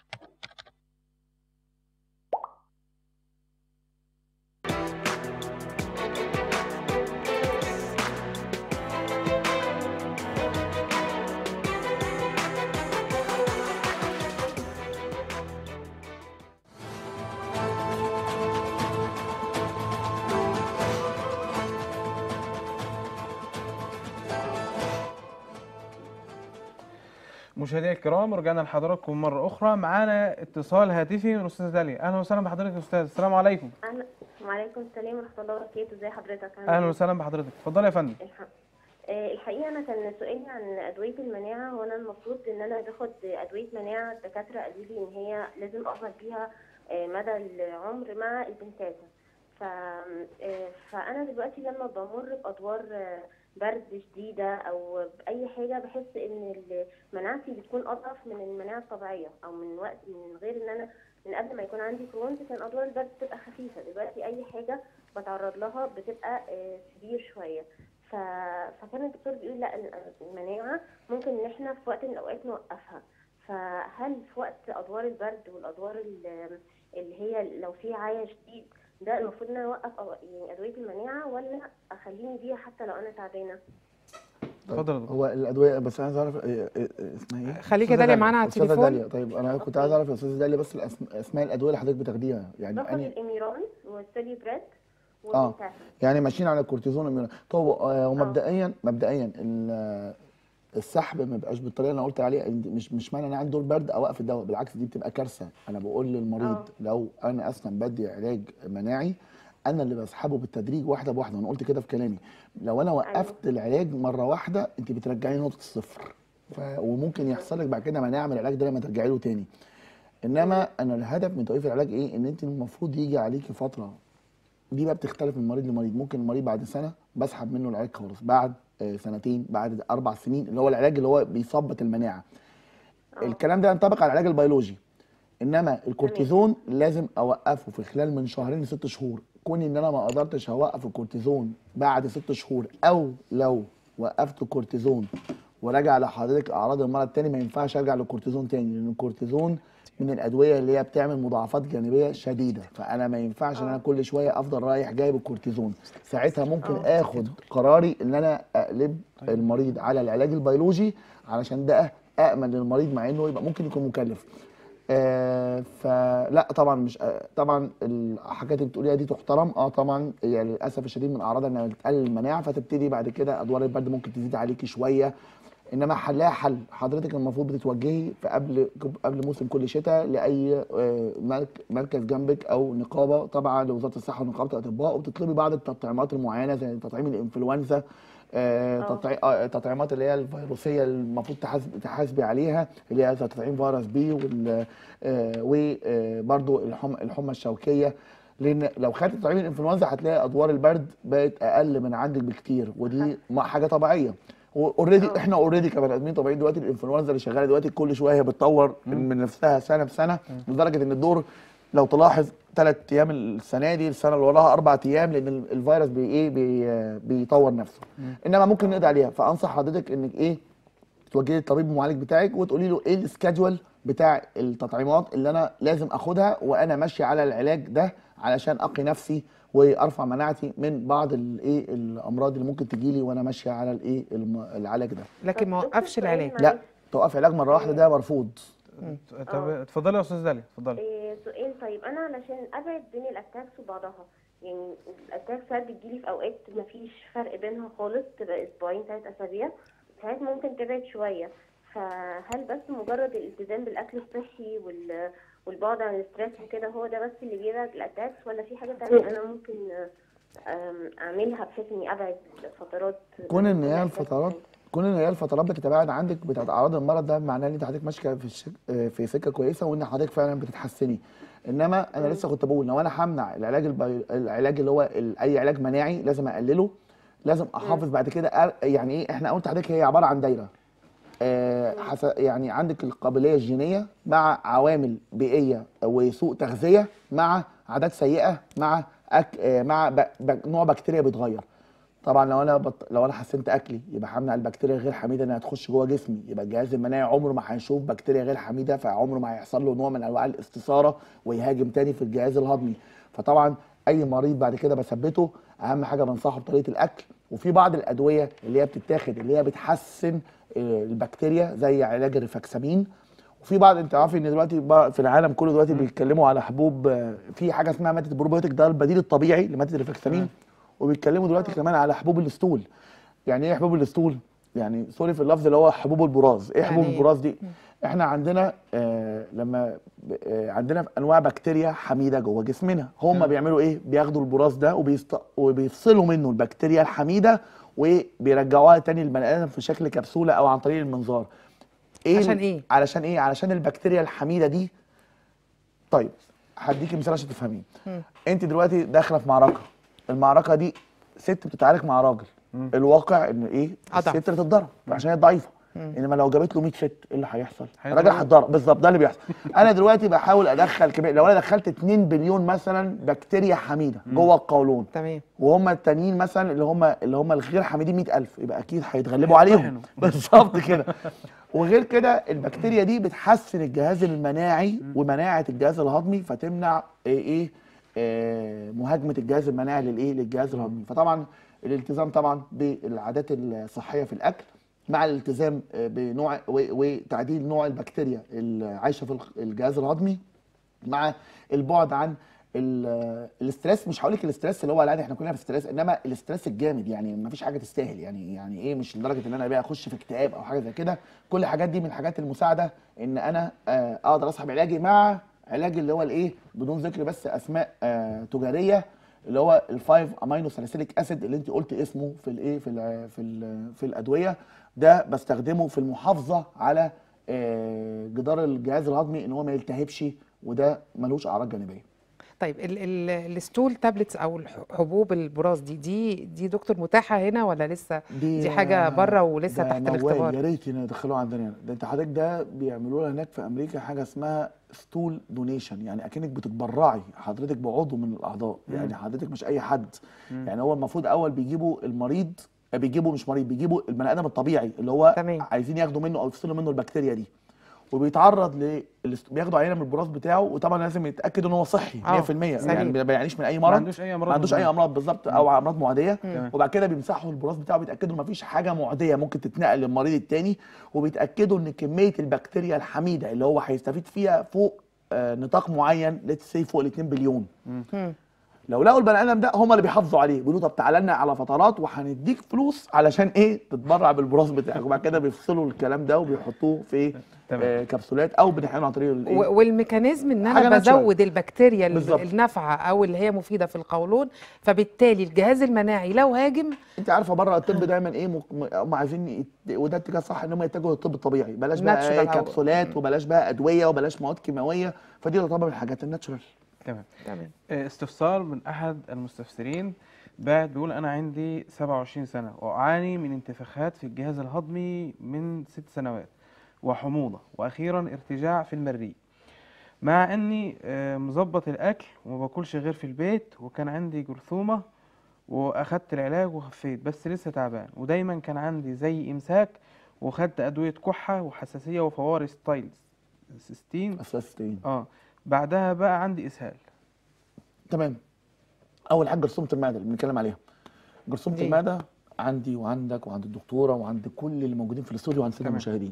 مشاهدينا الكرام رجعنا لحضراتكم مرة أخرى معانا اتصال هاتفي من أستاذ داليا أهلا وسهلا بحضرتك يا أستاذ السلام عليكم أهلا وعليكم السلام ورحمة الله وبركاته ازي حضرتك عامل أهلا إيه؟ وسهلا بحضرتك اتفضل يا فندم الح- آه، الحقيقة أنا كان سؤالي عن أدوية المناعة وأنا المفروض إن أنا باخد أدوية مناعة الدكاترة قالوا لي إن هي لازم أفضل بيها آه، مدى العمر مع البنتازة ف... آه، فأنا دلوقتي لما بمر بأدوار آه، برد شديدة أو بأي حاجة بحس إن ال- مناعتي بتكون أضعف من المناعة الطبيعية أو من وقت من غير إن أنا من قبل ما يكون عندي كرونز كان أدوار البرد بتبقى خفيفة دلوقتي أي حاجة بتعرض لها بتبقى آه، كبير شوية ف... فكان الدكتور بيقول لا ال- المناعة ممكن ان احنا في وقت من الاوقات نوقفها فهل في وقت ادوار البرد والادوار ال- اللي هي لو في عيا شديد ده المفروض ان انا اوقف أو يعني ادويه المناعه ولا اخليني بيها حتى لو انا تعبانه اتفضل يا دكتور. هو الادويه بس انا عايز اعرف إيه- إيه- إيه- اسمها ايه؟ خليك أستاذة داليا داليا. معانا على استاذه التليفون داليا طيب انا كنت عايز اعرف يا استاذه داليا بس الأسم- اسماء الادويه اللي حضرتك بتاخديها يعني باخد اني الاميران والسوليبريد اه والمنتهى يعني ماشيين على الكورتيزون والميرون. طب آه، ومبدئيا مبدئيا ال- السحب ما بيبقاش بالطريقه اللي انا قلت عليها إن دي- مش مش معنى ان انا عندي دور برد اوقف الدواء بالعكس دي بتبقى كارثه انا بقول للمريض آه. لو انا اصلا بدي علاج مناعي انا اللي بسحبه بالتدريج واحده بواحده وانا قلت كده في كلامي لو انا وقفت العلاج مره واحده انت بترجعي نقطه الصفر ف... وممكن يحصل لك بعد كده مناعه من العلاج ده لما ترجعي له تاني انما انا الهدف من توقيف العلاج ايه ان انت المفروض يجي عليكي فتره دي بقى بتختلف من مريض لمريض ممكن المريض بعد سنه بسحب منه العلاج خالص بعد آه، سنتين بعد اربع سنين اللي هو العلاج اللي هو بيثبط المناعه الكلام ده ينطبق على العلاج البيولوجي انما الكورتيزون لازم اوقفه في خلال من شهرين لست شهور كوني ان انا ما قدرتش اوقف الكورتيزون بعد ست شهور او لو وقفت الكورتيزون ورجع لحضرتك اعراض المرض تاني ما ينفعش ارجع للكورتيزون تاني لان الكورتيزون من الادويه اللي هي بتعمل مضاعفات جانبيه شديده فانا ما ينفعش ان انا كل شويه افضل رايح جايب الكورتيزون ساعتها ممكن اخد قراري ان انا اقلب المريض على العلاج البيولوجي علشان ده امن للمريض مع انه يبقى ممكن يكون مكلف آه فلا طبعا مش آه طبعا الحاجات اللي بتقوليها دي تحترم اه طبعا هي للاسف الشديد من اعراضها انها بتقلل المناعه فتبتدي بعد كده ادوار البرد ممكن تزيد عليكي شويه انما حلها حل حضرتك المفروض بتتوجهي في قبل قبل موسم كل شتاء لاي آه، مرك- مركز جنبك او نقابه تابعه لوزاره الصحه ونقابه الاطباء وبتطلبي بعض التطعيمات المعينه زي تطعيم الانفلونزا آه، آه. تطعي- آه، تطعيمات اللي هي الفيروسيه المفروض تحاسب- تحاسبي عليها اللي هي زي تطعيم فيروس بي وال- آه، وبرضو الحمى الحمى الشوكيه لان لو خدت تطعيم الانفلونزا هتلاقي ادوار البرد بقت اقل من عندك بكتير ودي ما- حاجه طبيعيه اوريدي آه. احنا اوريدي كبني ادمين طبيعيين دلوقتي الانفلونزا اللي شغاله دلوقتي كل شويه بتطور من نفسها سنه بسنه لدرجه ان الدور لو تلاحظ ثلاث ايام السنه دي السنه اللي وراها اربع ايام لان ال- الفيروس بي ايه بي بيطور نفسه انما ممكن نقضي عليها فانصح حضرتك انك ايه توجهي للطبيب المعالج بتاعك وتقولي له ايه السكادجول بتاع التطعيمات اللي انا لازم اخدها وانا ماشي على العلاج ده علشان اقي نفسي وارفع مناعتي من بعض الايه الامراض اللي ممكن تجيلي وانا ماشيه على الايه الم- العلاج ده لكن ما طب دكتور وقفش سؤال العلاج معلش. لا توقف علاج مره واحده ده مرفوض طب اتفضلي يا استاذ داليا اتفضلي إيه سؤال طيب انا علشان ابعد بين الاتاكس وبعضها يعني الاتاكس ساعات بتجيلي في اوقات مفيش فرق بينها خالص تبقى اسبوعين ثلاث اسابيع ساعات ممكن تبعد شويه فهل بس مجرد الالتزام بالاكل الصحي وال والبعد عن الستريس وكده هو ده بس اللي بيبعد الاتاكس ولا في حاجه تانية انا ممكن آم، اعملها بحيث اني ابعد فترات كون ان هي الأتاكس الفترات دي؟ كون ان هي الفترات بتتباعد عندك بتاعت اعراض المرض ده معناه ان انت حضرتك ماشيه في الشك... في سكه كويسه وان حضرتك فعلا بتتحسني انما انا لسه كنت بقول لو انا همنع العلاج البي... العلاج اللي هو ال... اي علاج مناعي لازم اقلله لازم احافظ بعد كده أر... يعني ايه احنا قلت لحضرتك هي عباره عن دايره آه حس... يعني عندك القابليه الجينيه مع عوامل بيئيه وسوء تغذيه مع عادات سيئه مع أك... آه مع ب... ب... نوع بكتيريا بيتغير طبعا لو انا بط... لو انا حسنت اكلي يبقى همنع البكتيريا غير حميده انها تخش جوه جسمي يبقى الجهاز المناعي عمره ما هيشوف بكتيريا غير حميده فعمره ما هيحصل له نوع من انواع الاستثاره ويهاجم تاني في الجهاز الهضمي فطبعا اي مريض بعد كده بثبته اهم حاجه بنصحه بطريقه الاكل وفي بعض الادويه اللي هي بتتاخد اللي هي بتحسن آه، البكتيريا زي علاج الريفاكسامين وفي بعض انت عارف ان دلوقتي بقى في العالم كله دلوقتي بيتكلموا على حبوب آه، في حاجه اسمها ماده البروبيوتيك ده البديل الطبيعي لماده الريفاكسامين وبيتكلموا دلوقتي كمان على حبوب الاسطول يعني ايه حبوب الاسطول يعني سوري في اللفظ اللي هو حبوب البراز ايه حبوب يعني إيه؟ البراز دي احنا عندنا آه لما ب- آه عندنا انواع بكتيريا حميده جوه جسمنا هم بيعملوا ايه بياخدوا البراز ده وبيست... وبيفصلوا منه البكتيريا الحميده وبيرجعوها تاني للبني ادم في شكل كبسوله او عن طريق المنظار ايه عشان إيه؟ علشان ايه علشان البكتيريا الحميده دي طيب هديكي مثال عشان تفهميه انت دلوقتي داخله في معركه المعركه دي ست بتتعارك مع راجل الواقع ان ايه أضعف. الست تتضرب عشان هي ضعيفه انما لو جابت له 100 ست ايه اللي هيحصل هيضرب. الراجل هيتضرب بالظبط ده اللي بيحصل انا دلوقتي بحاول ادخل كميه لو انا دخلت 2 بليون مثلا بكتيريا حميده جوه القولون تمام وهم التانيين مثلا اللي هم اللي هم الغير حامدين 100000 يبقى اكيد هيتغلبوا عليهم بالظبط كده وغير كده البكتيريا دي بتحسن الجهاز المناعي ومناعه الجهاز الهضمي فتمنع ايه, إيه آه مهاجمه الجهاز المناعي للايه للجهاز الهضمي فطبعا الالتزام طبعا بالعادات الصحيه في الاكل مع الالتزام آه، بنوع و- وتعديل نوع البكتيريا اللي عايشه في الخ- الجهاز الهضمي مع البعد عن ال- الاسترس مش هقول لك الاسترس اللي هو العادي احنا كلنا في استرس انما الاسترس الجامد يعني ما فيش حاجه تستاهل يعني يعني ايه مش لدرجه ان انا بقى اخش في اكتئاب او حاجه زي كده كل الحاجات دي من الحاجات المساعده ان انا آه، اقدر اسحب علاجي مع علاج اللي هو الايه بدون ذكر بس اسماء آه، تجاريه اللي هو الفايف امينو ساليسيليك اسيد اللي انت قلت اسمه في الايه في ال في ال في الادويه ده بستخدمه في المحافظه على آه، جدار الجهاز الهضمي ان هو ما يلتهبش وده ملوش اعراض جانبيه طيب ال ال الستول تابلتس او الح- حبوب البراز دي دي دي دكتور متاحه هنا ولا لسه دي حاجه بره ولسه ده تحت موال، الاختبار يا ريت يدخلوها عندنا هنا ده انت حضرتك ده بيعملوا لها هناك في امريكا حاجه اسمها ستول دونيشن يعني اكنك بتتبرعي حضرتك بعضو من الاعضاء يعني حضرتك مش اي حد يعني هو المفروض اول بيجيبوا المريض آه، بيجيبوا مش مريض بيجيبوا البني ادم الطبيعي اللي هو تمام. عايزين ياخدوا منه او يفصلوا منه البكتيريا دي وبيتعرض ل الاست- بياخدوا عينه من البراز بتاعه وطبعا لازم يتاكد ان هو صحي آه، 100% يعني سليم. ما بيعانيش من اي مرض عندوش أي أمراض ما عندوش اي مزمنة. امراض بالظبط او امراض معديه تمام. وبعد كده بيمسحوا البراز بتاعه بيتاكدوا ان مفيش حاجه معديه ممكن تتنقل للمريض التاني وبيتاكدوا ان كميه البكتيريا الحميده اللي هو هيستفيد فيها فوق آه نطاق معين ليتس سي فوق ال 2 بليون مم. لو لقوا البني ادم ده هم اللي بيحافظوا عليه بيقولوا طب تعالى لنا على فترات وهنديك فلوس علشان ايه تتبرع بالبراز بتاعك وبعد كده بيفصلوا الكلام ده وبيحطوه في تمام. آه كبسولات او بنحقنه عن طريق الايه و- والميكانيزم ان حاجة انا natural. بزود البكتيريا ال- بالظبط. النافعه او اللي هي مفيده في القولون فبالتالي الجهاز المناعي لو هاجم انت عارفه بره الطب دايما ايه مك- م- هم عايزين يت... وده اتجاه صح ان هم يتجهوا للطب الطبيعي بلاش بقى Natural ايه أو- كبسولات وبلاش بقى ادويه وبلاش مواد كيماويه فدي تعتبر من الحاجات الناتشورال تمام تمام آه، استفسار من احد المستفسرين بعد بيقول انا عندي 27 سنه واعاني من انتفاخات في الجهاز الهضمي من ست سنوات وحموضه واخيرا ارتجاع في المريء مع اني آه، مظبط الاكل وما باكلش غير في البيت وكان عندي جرثومه واخدت العلاج وخفيت بس لسه تعبان ودايما كان عندي زي امساك وخدت ادويه كحه وحساسيه وفوارس ستايلز سيستين اساسيين اه بعدها بقى عندي اسهال تمام اول حاجه جرثومه المعده اللي بنتكلم عليها جرثومه دي. المعده عندي وعندك وعند الدكتوره وعند كل اللي موجودين في الاستوديو وعند الساده تمام. المشاهدين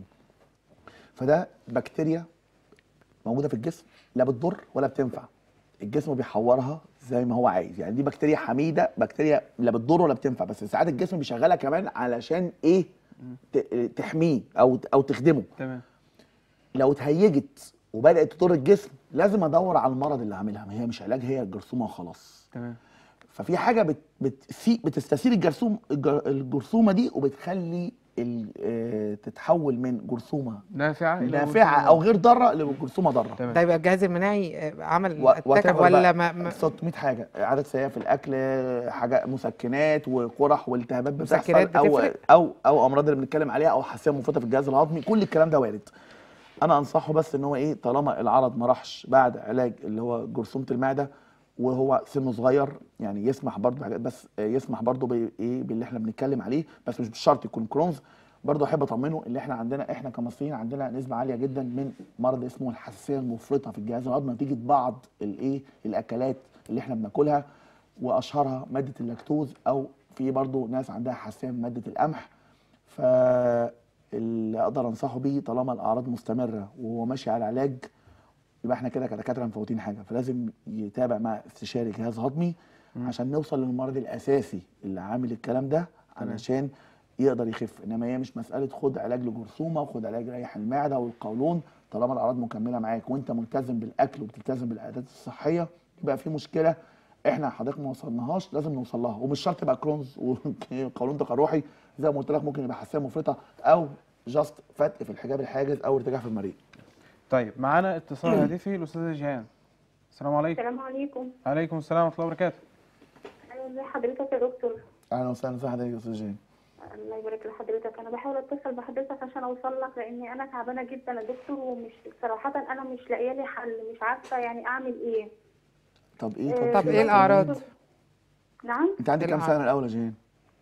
فده بكتيريا موجوده في الجسم لا بتضر ولا بتنفع الجسم بيحورها زي ما هو عايز يعني دي بكتيريا حميده بكتيريا لا بتضر ولا بتنفع بس ساعات الجسم بيشغلها كمان علشان ايه ت- تحميه او او تخدمه تمام لو اتهيجت وبدات تضر الجسم لازم ادور على المرض اللي عاملها ما هي مش علاج هي الجرثومه وخلاص تمام ففي حاجه بت بتسي بتستثير الجرثوم الجر- الجرثومه دي وبتخلي ال- آه، تتحول من جرثومه نافعه إلى نافعه جرثومة. او غير ضاره لجرثومه ضاره تمام ده يبقى الجهاز المناعي آه، عمل و- اتاك whatever ولا بقى، ما, ما 600 حاجه عادات سيئه في الاكل حاجه مسكنات وقرح والتهابات بتحصل مسكنات او بتفرق؟ او او امراض اللي بنتكلم عليها او حساسيه مفرطه في الجهاز الهضمي كل الكلام ده وارد انا انصحه بس ان هو ايه طالما العرض ما راحش بعد علاج اللي هو جرثومه المعده وهو سنه صغير يعني يسمح برضه بحاجات بس يسمح برضه بايه باللي احنا بنتكلم عليه بس مش شرط يكون كرونز برضه احب اطمنه ان احنا عندنا احنا كمصريين عندنا نسبه عاليه جدا من مرض اسمه الحساسيه المفرطه في الجهاز الهضمي نتيجه بعض الايه الاكلات اللي احنا بناكلها واشهرها ماده اللاكتوز او في برضه ناس عندها حساسيه من ماده القمح فاللي اقدر انصحه بيه طالما الاعراض مستمره وهو ماشي على علاج يبقى احنا كده كدكاتره مفوتين حاجه فلازم يتابع مع استشاري جهاز هضمي عشان نوصل للمرض الاساسي اللي عامل الكلام ده علشان يقدر يخف انما هي مش مساله خد علاج لجرثومه وخد علاج ريح المعده والقولون طالما الاعراض مكمله معاك وانت ملتزم بالاكل وبتلتزم بالعادات الصحيه يبقى في مشكله احنا حضرتك ما وصلناهاش لازم نوصل لها ومش شرط يبقى كرونز وقولون تقرحي زي ما قلت لك ممكن يبقى حساسيه مفرطه او جاست فتق في الحجاب الحاجز او ارتجاع في المريء طيب معانا اتصال هاتفي الاستاذه جيهان السلام عليكم السلام عليكم عليكم السلام ورحمه الله وبركاته ايوه ازي حضرتك يا دكتور اهلا وسهلا ازي حضرتك يا استاذ جين الله يبارك لحضرتك انا بحاول اتصل بحضرتك عشان اوصل لك لاني انا تعبانه جدا يا دكتور ومش صراحه انا مش لاقيه لي حل مش عارفه يعني اعمل ايه طب ايه آه، طب كده ايه الاعراض نعم انت عندك كام الأعراض؟ سنه الاول يا جين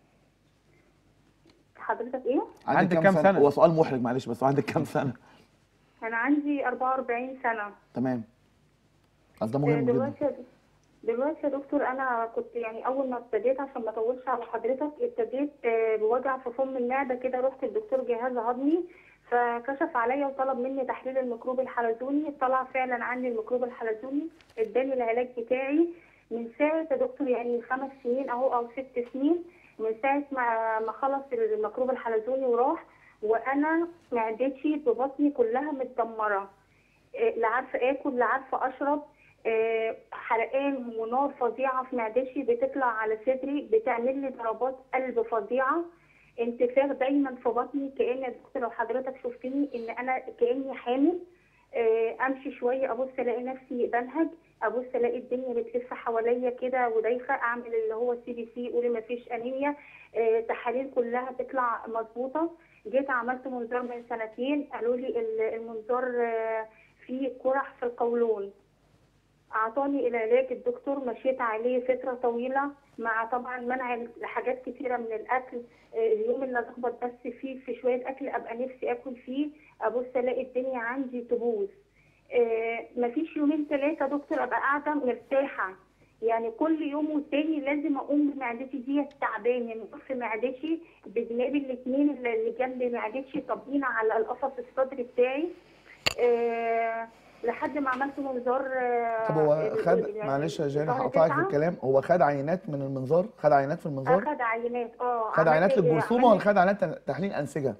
حضرتك ايه عندك كام سنة؟ هو سؤال محرج معلش بس هو عندك كام سنه انا عندي 44 سنه تمام اصل ده آه، مهم جدا دلوقتي دلوقتي يا دكتور انا كنت يعني اول ما ابتديت عشان ما اطولش على حضرتك ابتديت آه، بوجع في فم المعده كده رحت للدكتور جهاز هضمي فكشف عليا وطلب مني تحليل الميكروب الحلزوني طلع فعلا عندي الميكروب الحلزوني اداني العلاج بتاعي من ساعه يا دكتور يعني خمس سنين اهو او ست سنين من ساعه ما ما خلص الميكروب الحلزوني وراح وانا معدتي ببطني كلها متدمره إيه، لا عارفه اكل لا عارفه اشرب إيه، حرقان ونار فظيعه في معدتي بتطلع على صدري بتعمل لي ضربات قلب فظيعه انتفاخ دايما في بطني كأن يا دكتور لو حضرتك شفتني ان انا كأني حامل إيه، امشي شويه ابص الاقي نفسي بنهج ابص الاقي الدنيا بتلف حواليا كده ودايخه اعمل اللي هو السي بي سي يقول ما فيش انيميا إيه، تحاليل كلها تطلع مظبوطه جيت عملت منظار من سنتين قالوا لي ال- المنظار آه، فيه قرح في القولون اعطاني العلاج الدكتور مشيت عليه فتره طويله مع طبعا منع حاجات كتيره من الاكل آه، اليوم اللي اتخبط بس فيه في شويه اكل ابقى نفسي اكل فيه ابص الاقي الدنيا عندي تبوظ آه، مفيش يومين ثلاثه دكتور ابقى قاعده مرتاحه يعني كل يوم والتاني لازم اقوم بمعدتي دي تعبانه من في معدتي بجنابي الاثنين اللي جنب معدتي طابقين على القفص الصدري بتاعي آه لحد ما عملت منظار آه طب هو ال- خد ال- معلش يا جين شهر هقطعك في تسعة. الكلام هو خد عينات من المنظار خد عينات في المنظار اخد عينات اه خد عينات عملت- للجرثومه ولا عملت خد عينات تحليل انسجه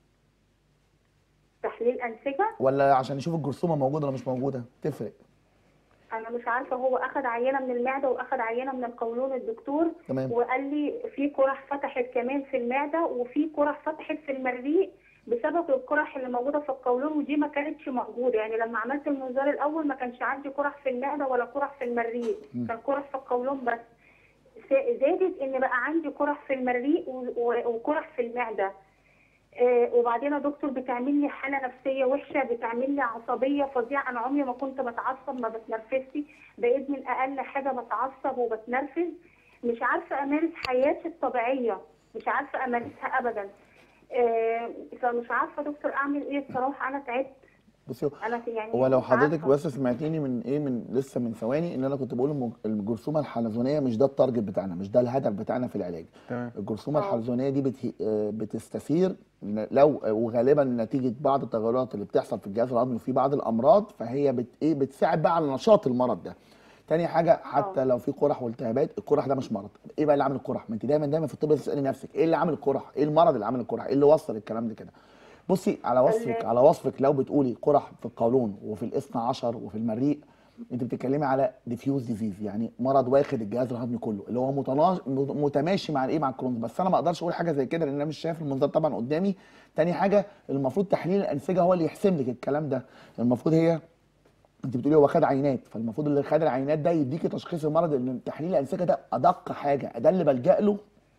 تحليل انسجه ولا عشان يشوف الجرثومه موجوده ولا مش موجوده تفرق انا مش عارفه هو اخد عينه من المعده واخد عينه من القولون الدكتور تمام وقال لي في قرح فتحت كمان في المعده وفي قرح فتحت في المريء بسبب القرح اللي موجوده في القولون ودي ما كانتش موجوده يعني لما عملت المنظار الاول ما كانش عندي قرح في المعده ولا قرح في المريء م. كان قرح في القولون بس س- زادت ان بقى عندي قرح في المريء و- و- وقرح في المعده آه، وبعدين يا دكتور بتعمل لي حاله نفسيه وحشه بتعمل لي عصبيه فظيعه انا عمري ما كنت بتعصب ما بتنرفزش بقيت من اقل حاجه بتعصب وبتنرفز مش عارفه امارس حياتي الطبيعيه مش عارفه امارسها ابدا آه، فمش عارفه يا دكتور اعمل ايه الصراحه انا تعبت بصي انا يعني هو لو مش حضرتك عارفة. بس سمعتيني من ايه من لسه من ثواني ان انا كنت بقول الم- الجرثومه الحلزونيه مش ده التارجت بتاعنا مش ده الهدف بتاعنا في العلاج تمام الجرثومه آه. الحلزونيه دي بت... آه، بتستثير ن- لو وغالبا نتيجه بعض التغيرات اللي بتحصل في الجهاز الهضمي وفي بعض الامراض فهي بت... ايه بتساعد بقى على نشاط المرض ده تاني حاجه حتى لو في قرح والتهابات القرح ده مش مرض ايه بقى اللي عامل القرح ما انت دايما دايما في الطب تسالي نفسك ايه اللي عامل القرح ايه المرض اللي عامل القرح ايه اللي وصل الكلام ده كده بصي على وصفك ال- على وصفك لو بتقولي قرح في القولون وفي الاثنى عشر وفي المريء انت بتتكلمي على ديفيوز ديزيز يعني مرض واخد الجهاز الهضمي كله اللي هو متناش... متماشي مع الايه مع الكرونز بس انا ما اقدرش اقول حاجه زي كده لان انا مش شايف المنظار طبعا قدامي تاني حاجه المفروض تحليل الانسجه هو اللي يحسم لك الكلام ده المفروض هي انت بتقولي هو خد عينات فالمفروض اللي خد العينات ده يديكي تشخيص المرض لان تحليل الانسجه ده ادق حاجه ده اللي بلجا له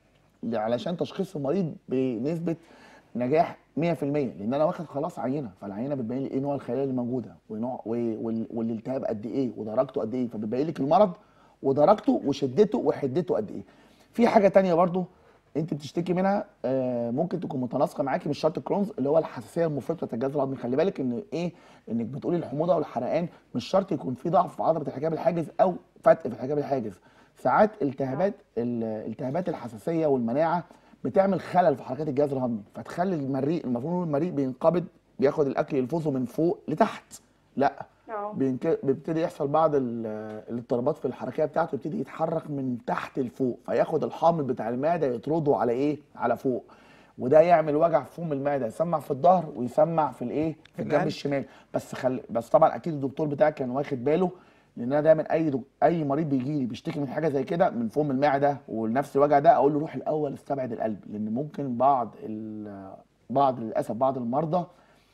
علشان تشخيص المريض بنسبه نجاح 100% لان انا واخد خلاص عينه فالعينه بتبين لي ايه نوع الخلايا اللي موجوده ونوع و- وال- والالتهاب قد ايه ودرجته قد ايه فبتبين لك المرض ودرجته وشدته وحدته قد ايه في حاجه تانية برضو انت بتشتكي منها آه، ممكن تكون متناسقه معاكي مش شرط كرونز اللي هو الحساسيه المفرطه بتاعت الجهاز الهضمي خلي بالك ان ايه انك بتقولي الحموضه والحرقان مش شرط يكون في ضعف في عضله الحجاب الحاجز او فتق في الحجاب الحاجز ساعات التهابات ال- التهابات الحساسيه والمناعه بتعمل خلل في حركات الجهاز الهضمي فتخلي المريء المفروض إن المريء بينقبض بياخد الاكل يلفظه من فوق لتحت لا اه بينك- بيبتدي يحصل بعض ال- الاضطرابات في الحركيه بتاعته يبتدي يتحرك من تحت لفوق فياخد الحامض بتاع المعده يطرده على ايه على فوق وده يعمل وجع في فم المعده يسمع في الظهر ويسمع في الايه في الجنب القلب. الشمال بس خل... بس طبعا اكيد الدكتور بتاعك كان واخد باله لان انا دايما اي دك... اي مريض بيجي لي بيشتكي من حاجه زي كده من فم المعده ونفس الوجع ده اقول له روح الاول استبعد القلب لان ممكن بعض ال... بعض للاسف بعض المرضى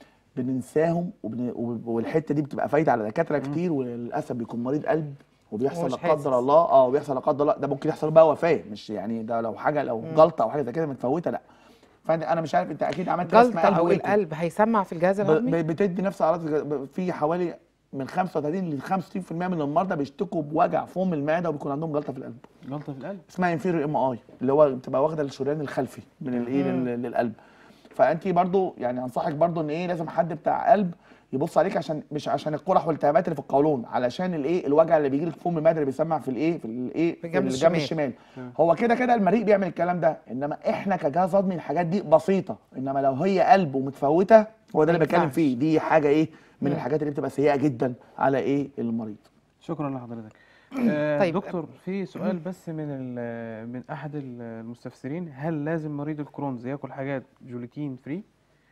بننساهم وبن... وب- والحته دي بتبقى فايته على دكاتره كتير وللاسف بيكون مريض قلب وبيحصل ومش لا قدر حاسس. الله اه وبيحصل لا قدر الله ده ممكن يحصل بقى وفاه مش يعني ده لو حاجه لو جلطه او حاجه زي كده متفوته لا فانا انا مش عارف انت اكيد عملت رسم جلطه قلب او وإيه كده. القلب هيسمع في الجهاز ب- الهضمي ب- بتدي نفس اعراض الج- في حوالي من 35 ل 65% من المرضى بيشتكوا بوجع فم المعده وبيكون عندهم جلطه في القلب جلطه في القلب اسمها انفيريور ام اي اللي هو بتبقى واخده الشريان الخلفي من الايه لل- للقلب فانت برضو يعني انصحك برضو ان ايه لازم حد بتاع قلب يبص عليك عشان مش عشان القرح والالتهابات اللي في القولون علشان الايه الوجع اللي بيجي لك في فم المعده اللي بيسمع في الايه في الايه في الجنب الجنب الشمال. الشمال هو كده كده المريء بيعمل الكلام ده انما احنا كجهاز هضمي الحاجات دي بسيطه انما لو هي قلب ومتفوته هو ده اللي ما بتكلم ينفعش. فيه دي حاجه ايه من الحاجات اللي بتبقى سيئه جدا على ايه المريض شكرا لحضرتك آه طيب. دكتور في سؤال بس من ال- من احد المستفسرين هل لازم مريض الكرونز ياكل حاجات جلوتين فري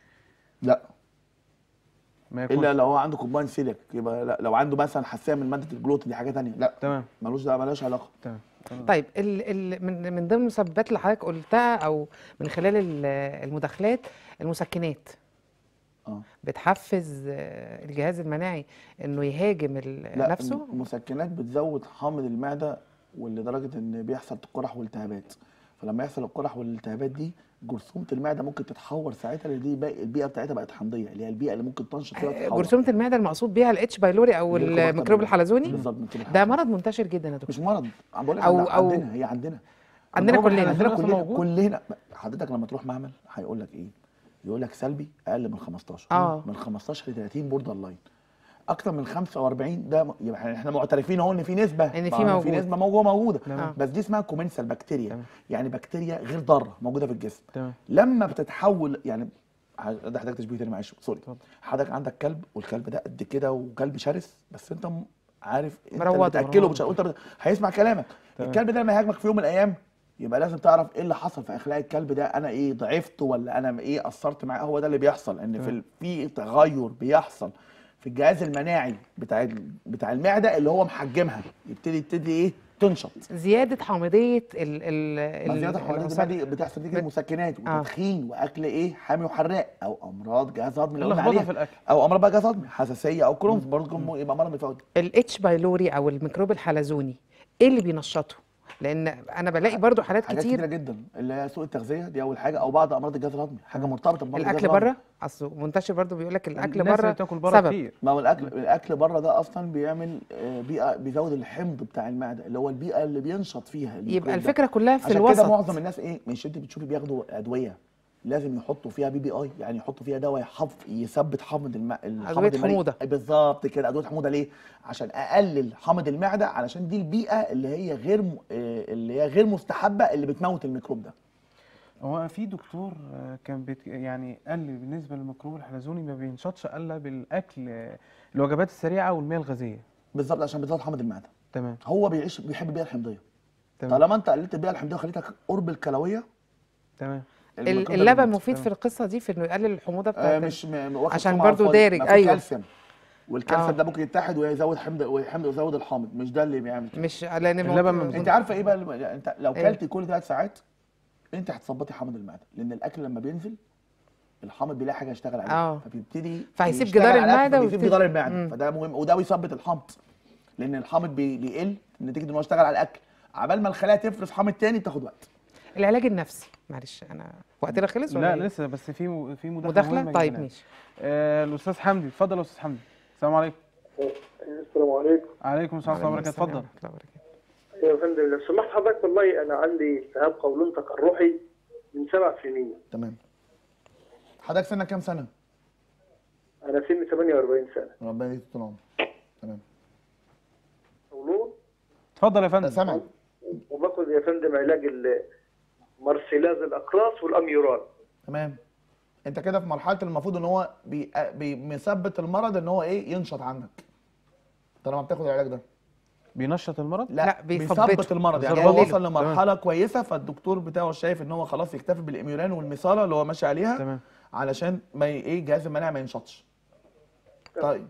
لا ما ياكلش الا لو هو عنده كومباين سيليك يبقى لا لو عنده مثلا حساسيه من ماده الجلوتين دي حاجه تانية لا تمام ملوش دعوه ملهاش علاقه تمام تمام. طيب ال ال من من ضمن المسببات اللي حضرتك قلتها او من خلال ال- المداخلات المسكنات اه بتحفز آه، الجهاز المناعي انه يهاجم ال- لا نفسه المسكنات بتزود حامض المعده ولدرجه ان بيحصل قرح والتهابات فلما يحصل القرح والالتهابات دي جرثومه المعده ممكن تتحور ساعتها لان دي بقى البيئه بتاعتها بقت حمضيه اللي هي البيئه اللي ممكن تنشط فيها آه، وتتحور جرثومه المعده المقصود بيها الاتش بايلوري او اللي هي الميكروب الحلزوني بالظبط ميكروب ده الحلزوني. مرض منتشر جدا يا دكتور مش مرض عم بقول لك أو- عندنا أو- عندنا هي عندنا عندنا ميكروب كلنا الحلزوني عندنا أصلاً كلنا موجود؟ كلنا حضرتك لما تروح معمل هيقول لك ايه؟ يقول لك سلبي اقل من 15 آه. من 15 ل 30 بوردر لاين اكتر من 45 ده م- يبقى احنا معترفين اهو ان في نسبه إن في ما هو موجود. في نسبه موجوده موجوده تمام. بس دي اسمها كومنسال بكتيريا تمام. يعني بكتيريا غير ضاره موجوده في الجسم تمام لما بتتحول يعني ه- ده حضرتك تشبيه تاني معلش سوري اتفضل. حضرتك عندك كلب والكلب ده قد كده وكلب شرس بس انت م- عارف انت مروضه، اللي بتاكله مروضه. مش انت بت- هيسمع كلامك تمام. الكلب ده لما يهاجمك في يوم من الايام يبقى لازم تعرف ايه اللي حصل في اخلاق الكلب ده انا ايه ضعفت ولا انا ايه قصرت معاه هو ده اللي بيحصل ان في ال- في تغير بيحصل في الجهاز المناعي بتاع ال- بتاع المعده اللي هو محجمها يبتدي يبتدي ايه تنشط زياده حامضيه ال ال ما زياده ال- حوالين العصب. دي بتحصل نتيجه بت- مسكنات آه. وتدخين واكل ايه حامي وحراق او امراض جهاز هضمي اللي قلنا اللخبطه عليها في الاكل او امراض بقى جهاز هضمي حساسيه او كرونز برضه ممكن يبقى مرض مفوت الاتش بايلوري او الميكروب الحلزوني ايه اللي بينشطه لان انا بلاقي برضو حالات حاجات كتير كتيره جدا اللي هي سوء التغذيه دي اول حاجه او بعض امراض الجهاز الهضمي حاجه مرتبطه بمرض الجهاز الاكل الهضمي. بره اصل منتشر برضو بيقول لك الاكل الناس اللي بره بتاكل بره سبب كتير ما هو الاكل الاكل بره ده اصلا بيعمل آه، بيئه بيزود الحمض بتاع المعده اللي هو البيئه اللي بينشط فيها الميكروب يبقى ده. الفكره كلها في عشان الوسط كده معظم الناس ايه مش انت بتشوفي بياخدوا ادويه لازم يحطوا فيها بي بي اي يعني يحطوا فيها دواء يحف يثبت حمض الم... الحمض أدوية المريء. حموضة. بالظبط كده ادويه حموضه ليه عشان اقلل حمض المعده علشان دي البيئه اللي هي غير م... آه، اللي هي غير مستحبه اللي بتموت الميكروب ده هو في دكتور آه، كان بيت يعني قال لي بالنسبه للميكروب الحلزوني ما بينشطش الا بالاكل آه، الوجبات السريعه والمياه الغازيه بالظبط عشان بتزود حمض المعده تمام هو بيعيش بيحب البيئه الحمضيه تمام طالما انت قللت البيئه الحمضيه وخليتها قرب الكلويه تمام ال- الميكروب ده اللبن بيموت. مفيد في القصه دي في انه يقلل الحموضه آه بتاعت مش م- واخد عشان سمعة على برضو الفاضي. دارج، ما في أيوة. كالسيوم والكالسيوم آه. ده ممكن يتحد ويزود حمض ويحمض ويزود الحامض مش ده اللي بيعمل كده مش لان اللبن ممكن- من- انت عارفه ايه بقى اللي- يعني انت لو إيه؟ كلت كل ثلاث ساعات انت هتظبطي حامض المعده لان الاكل لما بينزل الحامض بيلاقي حاجه يشتغل عليها آه. فبيبتدي فهيسيب يشتغل جدار على الأكل، المعدة فبيسيب ويبتدي- جدار المعده مم. فده مهم وده بيثبط الحمض لان الحامض بي- بيقل نتيجه ان هو اشتغل على الاكل عبال ما الخلايا تفرز حامض تاني بتاخد وقت العلاج النفسي معلش انا وقتنا خلص ولا لا إيه؟ لسه بس في م- في مداخله مداخله مهمة طيب جداً. ماشي آه الاستاذ حمدي اتفضل يا استاذ حمدي السلام عليكم السلام عليكم عليكم السلام ورحمه الله وبركاته السلام اتفضل ورحمة الله وبركاته. يا فندم لو سمحت حضرتك والله انا عندي التهاب قولون تقرحي من سبع سنين تمام حضرتك سنك كام سنه؟ انا سني 48 سنه ربنا يديك طول العمر تمام قولون اتفضل يا ده فندم سامع وباخد يا فندم علاج المارسيلاز الاقراص والاميورال تمام انت كده في مرحله المفروض ان هو بي... بي... مثبت المرض ان هو ايه ينشط عندك طالما بتاخد العلاج ده بينشط المرض لا, لا، بيثبته. بيثبت المرض يعني بيثبته. هو وصل لمرحله كويسه فالدكتور بتاعه شايف ان هو خلاص يكتفي بالاميوران والميصاله اللي هو ماشي عليها تمام علشان ما ي- ايه جهاز المناعه ما ينشطش طيب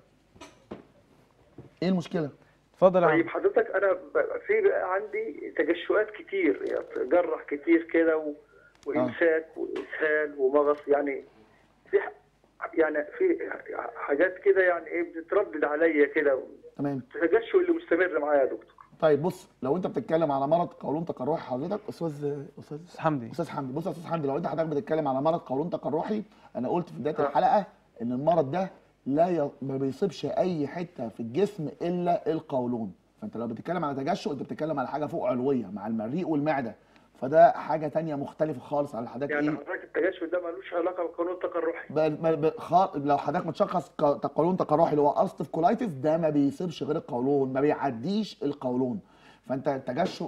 ايه المشكله اتفضل يا طيب عم حضرتك انا ب- في بقى عندي تجشؤات كتير يعني جرح كتير كده و... وامساك واسهال ومغص يعني في ح- يعني في حاجات كده يعني ايه بتتردد عليا كده تمام التجشؤ اللي مستمر معايا يا دكتور طيب بص لو انت بتتكلم على مرض قولون تقرحي حضرتك استاذ استاذ استاذ حمدي استاذ حمدي بص يا استاذ حمدي لو انت حضرتك بتتكلم على مرض قولون تقرحي انا قلت في بدايه الحلقه ان المرض ده لا ي... ما بيصيبش اي حته في الجسم الا القولون فانت لو بتتكلم على تجشؤ انت بتتكلم على حاجه فوق علويه مع المريء والمعده فده حاجه تانية مختلفه خالص على حضرتك يعني ايه حضرتك التجشؤ ده ملوش علاقه بالقولون التقرحي ب... ب... ب... خ... لو حضرتك متشخص ك... قولون تقرحي اللي هو ألستف كولايتس ده ما بيصيبش غير القولون ما بيعديش القولون فانت التجشؤ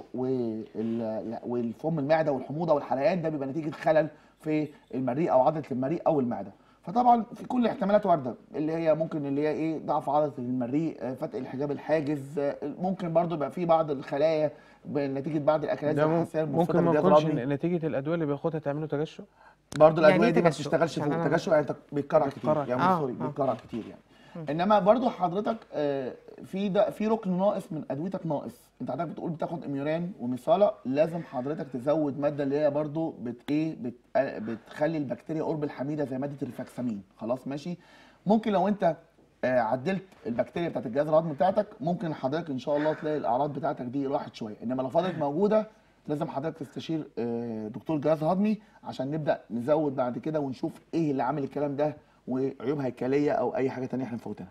وال... والفم المعده والحموضه والحرقان ده بيبقى نتيجه خلل في المريء او عضله المريء او المعده فطبعا في كل الاحتمالات وارده اللي هي ممكن اللي هي ايه ضعف عضله المريء آه، فتق الحجاب الحاجز آه، ممكن برضو يبقى في بعض الخلايا نتيجه بعض الاكلات زي ده مم- الحساسيه ممكن المفرطه ما بالجهاز يكونش الهضمي. نتيجه الادويه اللي بياخدها تعمله تجشؤ برضه يعني الادويه إيه دي ما تجشؤ؟ بتشتغلش عشان فوق أنا- تجشؤ يعني بيتكرر كتير بيتكرر. يعني آه، سوري آه. بيتكرر كتير يعني انما برضه حضرتك آه، في ده في ركن ناقص من ادويتك ناقص انت حضرتك بتقول بتاخد اميوران وميصاله لازم حضرتك تزود ماده اللي هي برضه بت ايه بت آه، بتخلي البكتيريا قرب الحميده زي ماده الريفاكسامين خلاص ماشي ممكن لو انت آه، عدلت البكتيريا بتاعت الجهاز الهضمي بتاعتك ممكن حضرتك ان شاء الله تلاقي الاعراض بتاعتك دي راحت شويه انما لو فضلت موجوده لازم حضرتك تستشير آه، دكتور جهاز هضمي عشان نبدا نزود بعد كده ونشوف ايه اللي عامل الكلام ده وعيوب هيكليه او اي حاجه تانية احنا مفوتينها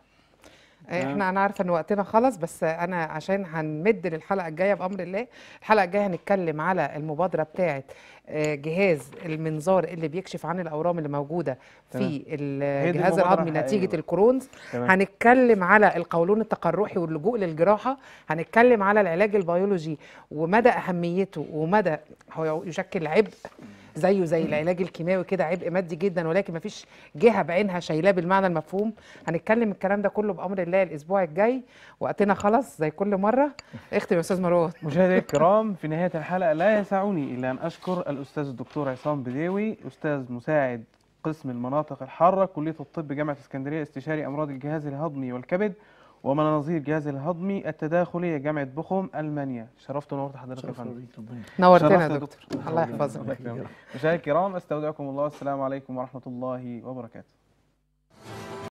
احنا انا عارفه ان وقتنا خلص بس انا عشان هنمد للحلقه الجايه بامر الله الحلقه الجايه هنتكلم على المبادره بتاعه آه، جهاز المنظار اللي بيكشف عن الاورام اللي موجوده تمام. في دي الجهاز المبادرة الهضمي الحقيقية نتيجه بقى. الكرونز تمام. هنتكلم على القولون التقرحي واللجوء للجراحه هنتكلم على العلاج البيولوجي ومدى اهميته ومدى هو يشكل عبء زيه زي العلاج الكيماوي كده عبء مادي جدا ولكن مفيش جهه بعينها شايلاه بالمعنى المفهوم هنتكلم الكلام ده كله بامر الله الاسبوع الجاي وقتنا خلص زي كل مره اختم يا استاذ مروان مشاهدينا الكرام في نهاية الحلقة لا يسعني إلا أن أشكر الأستاذ الدكتور عصام بديوي أستاذ مساعد قسم المناطق الحارة كلية الطب جامعة اسكندرية استشاري أمراض الجهاز الهضمي والكبد ومناظير الجهاز الهضمي التداخلية جامعة بخم ألمانيا شرفت ونورت حضرتك يا فندم نورتنا يا شرفت يا دكتور الله يحفظك مشاهدينا الكرام استودعكم الله السلام عليكم ورحمة الله وبركاته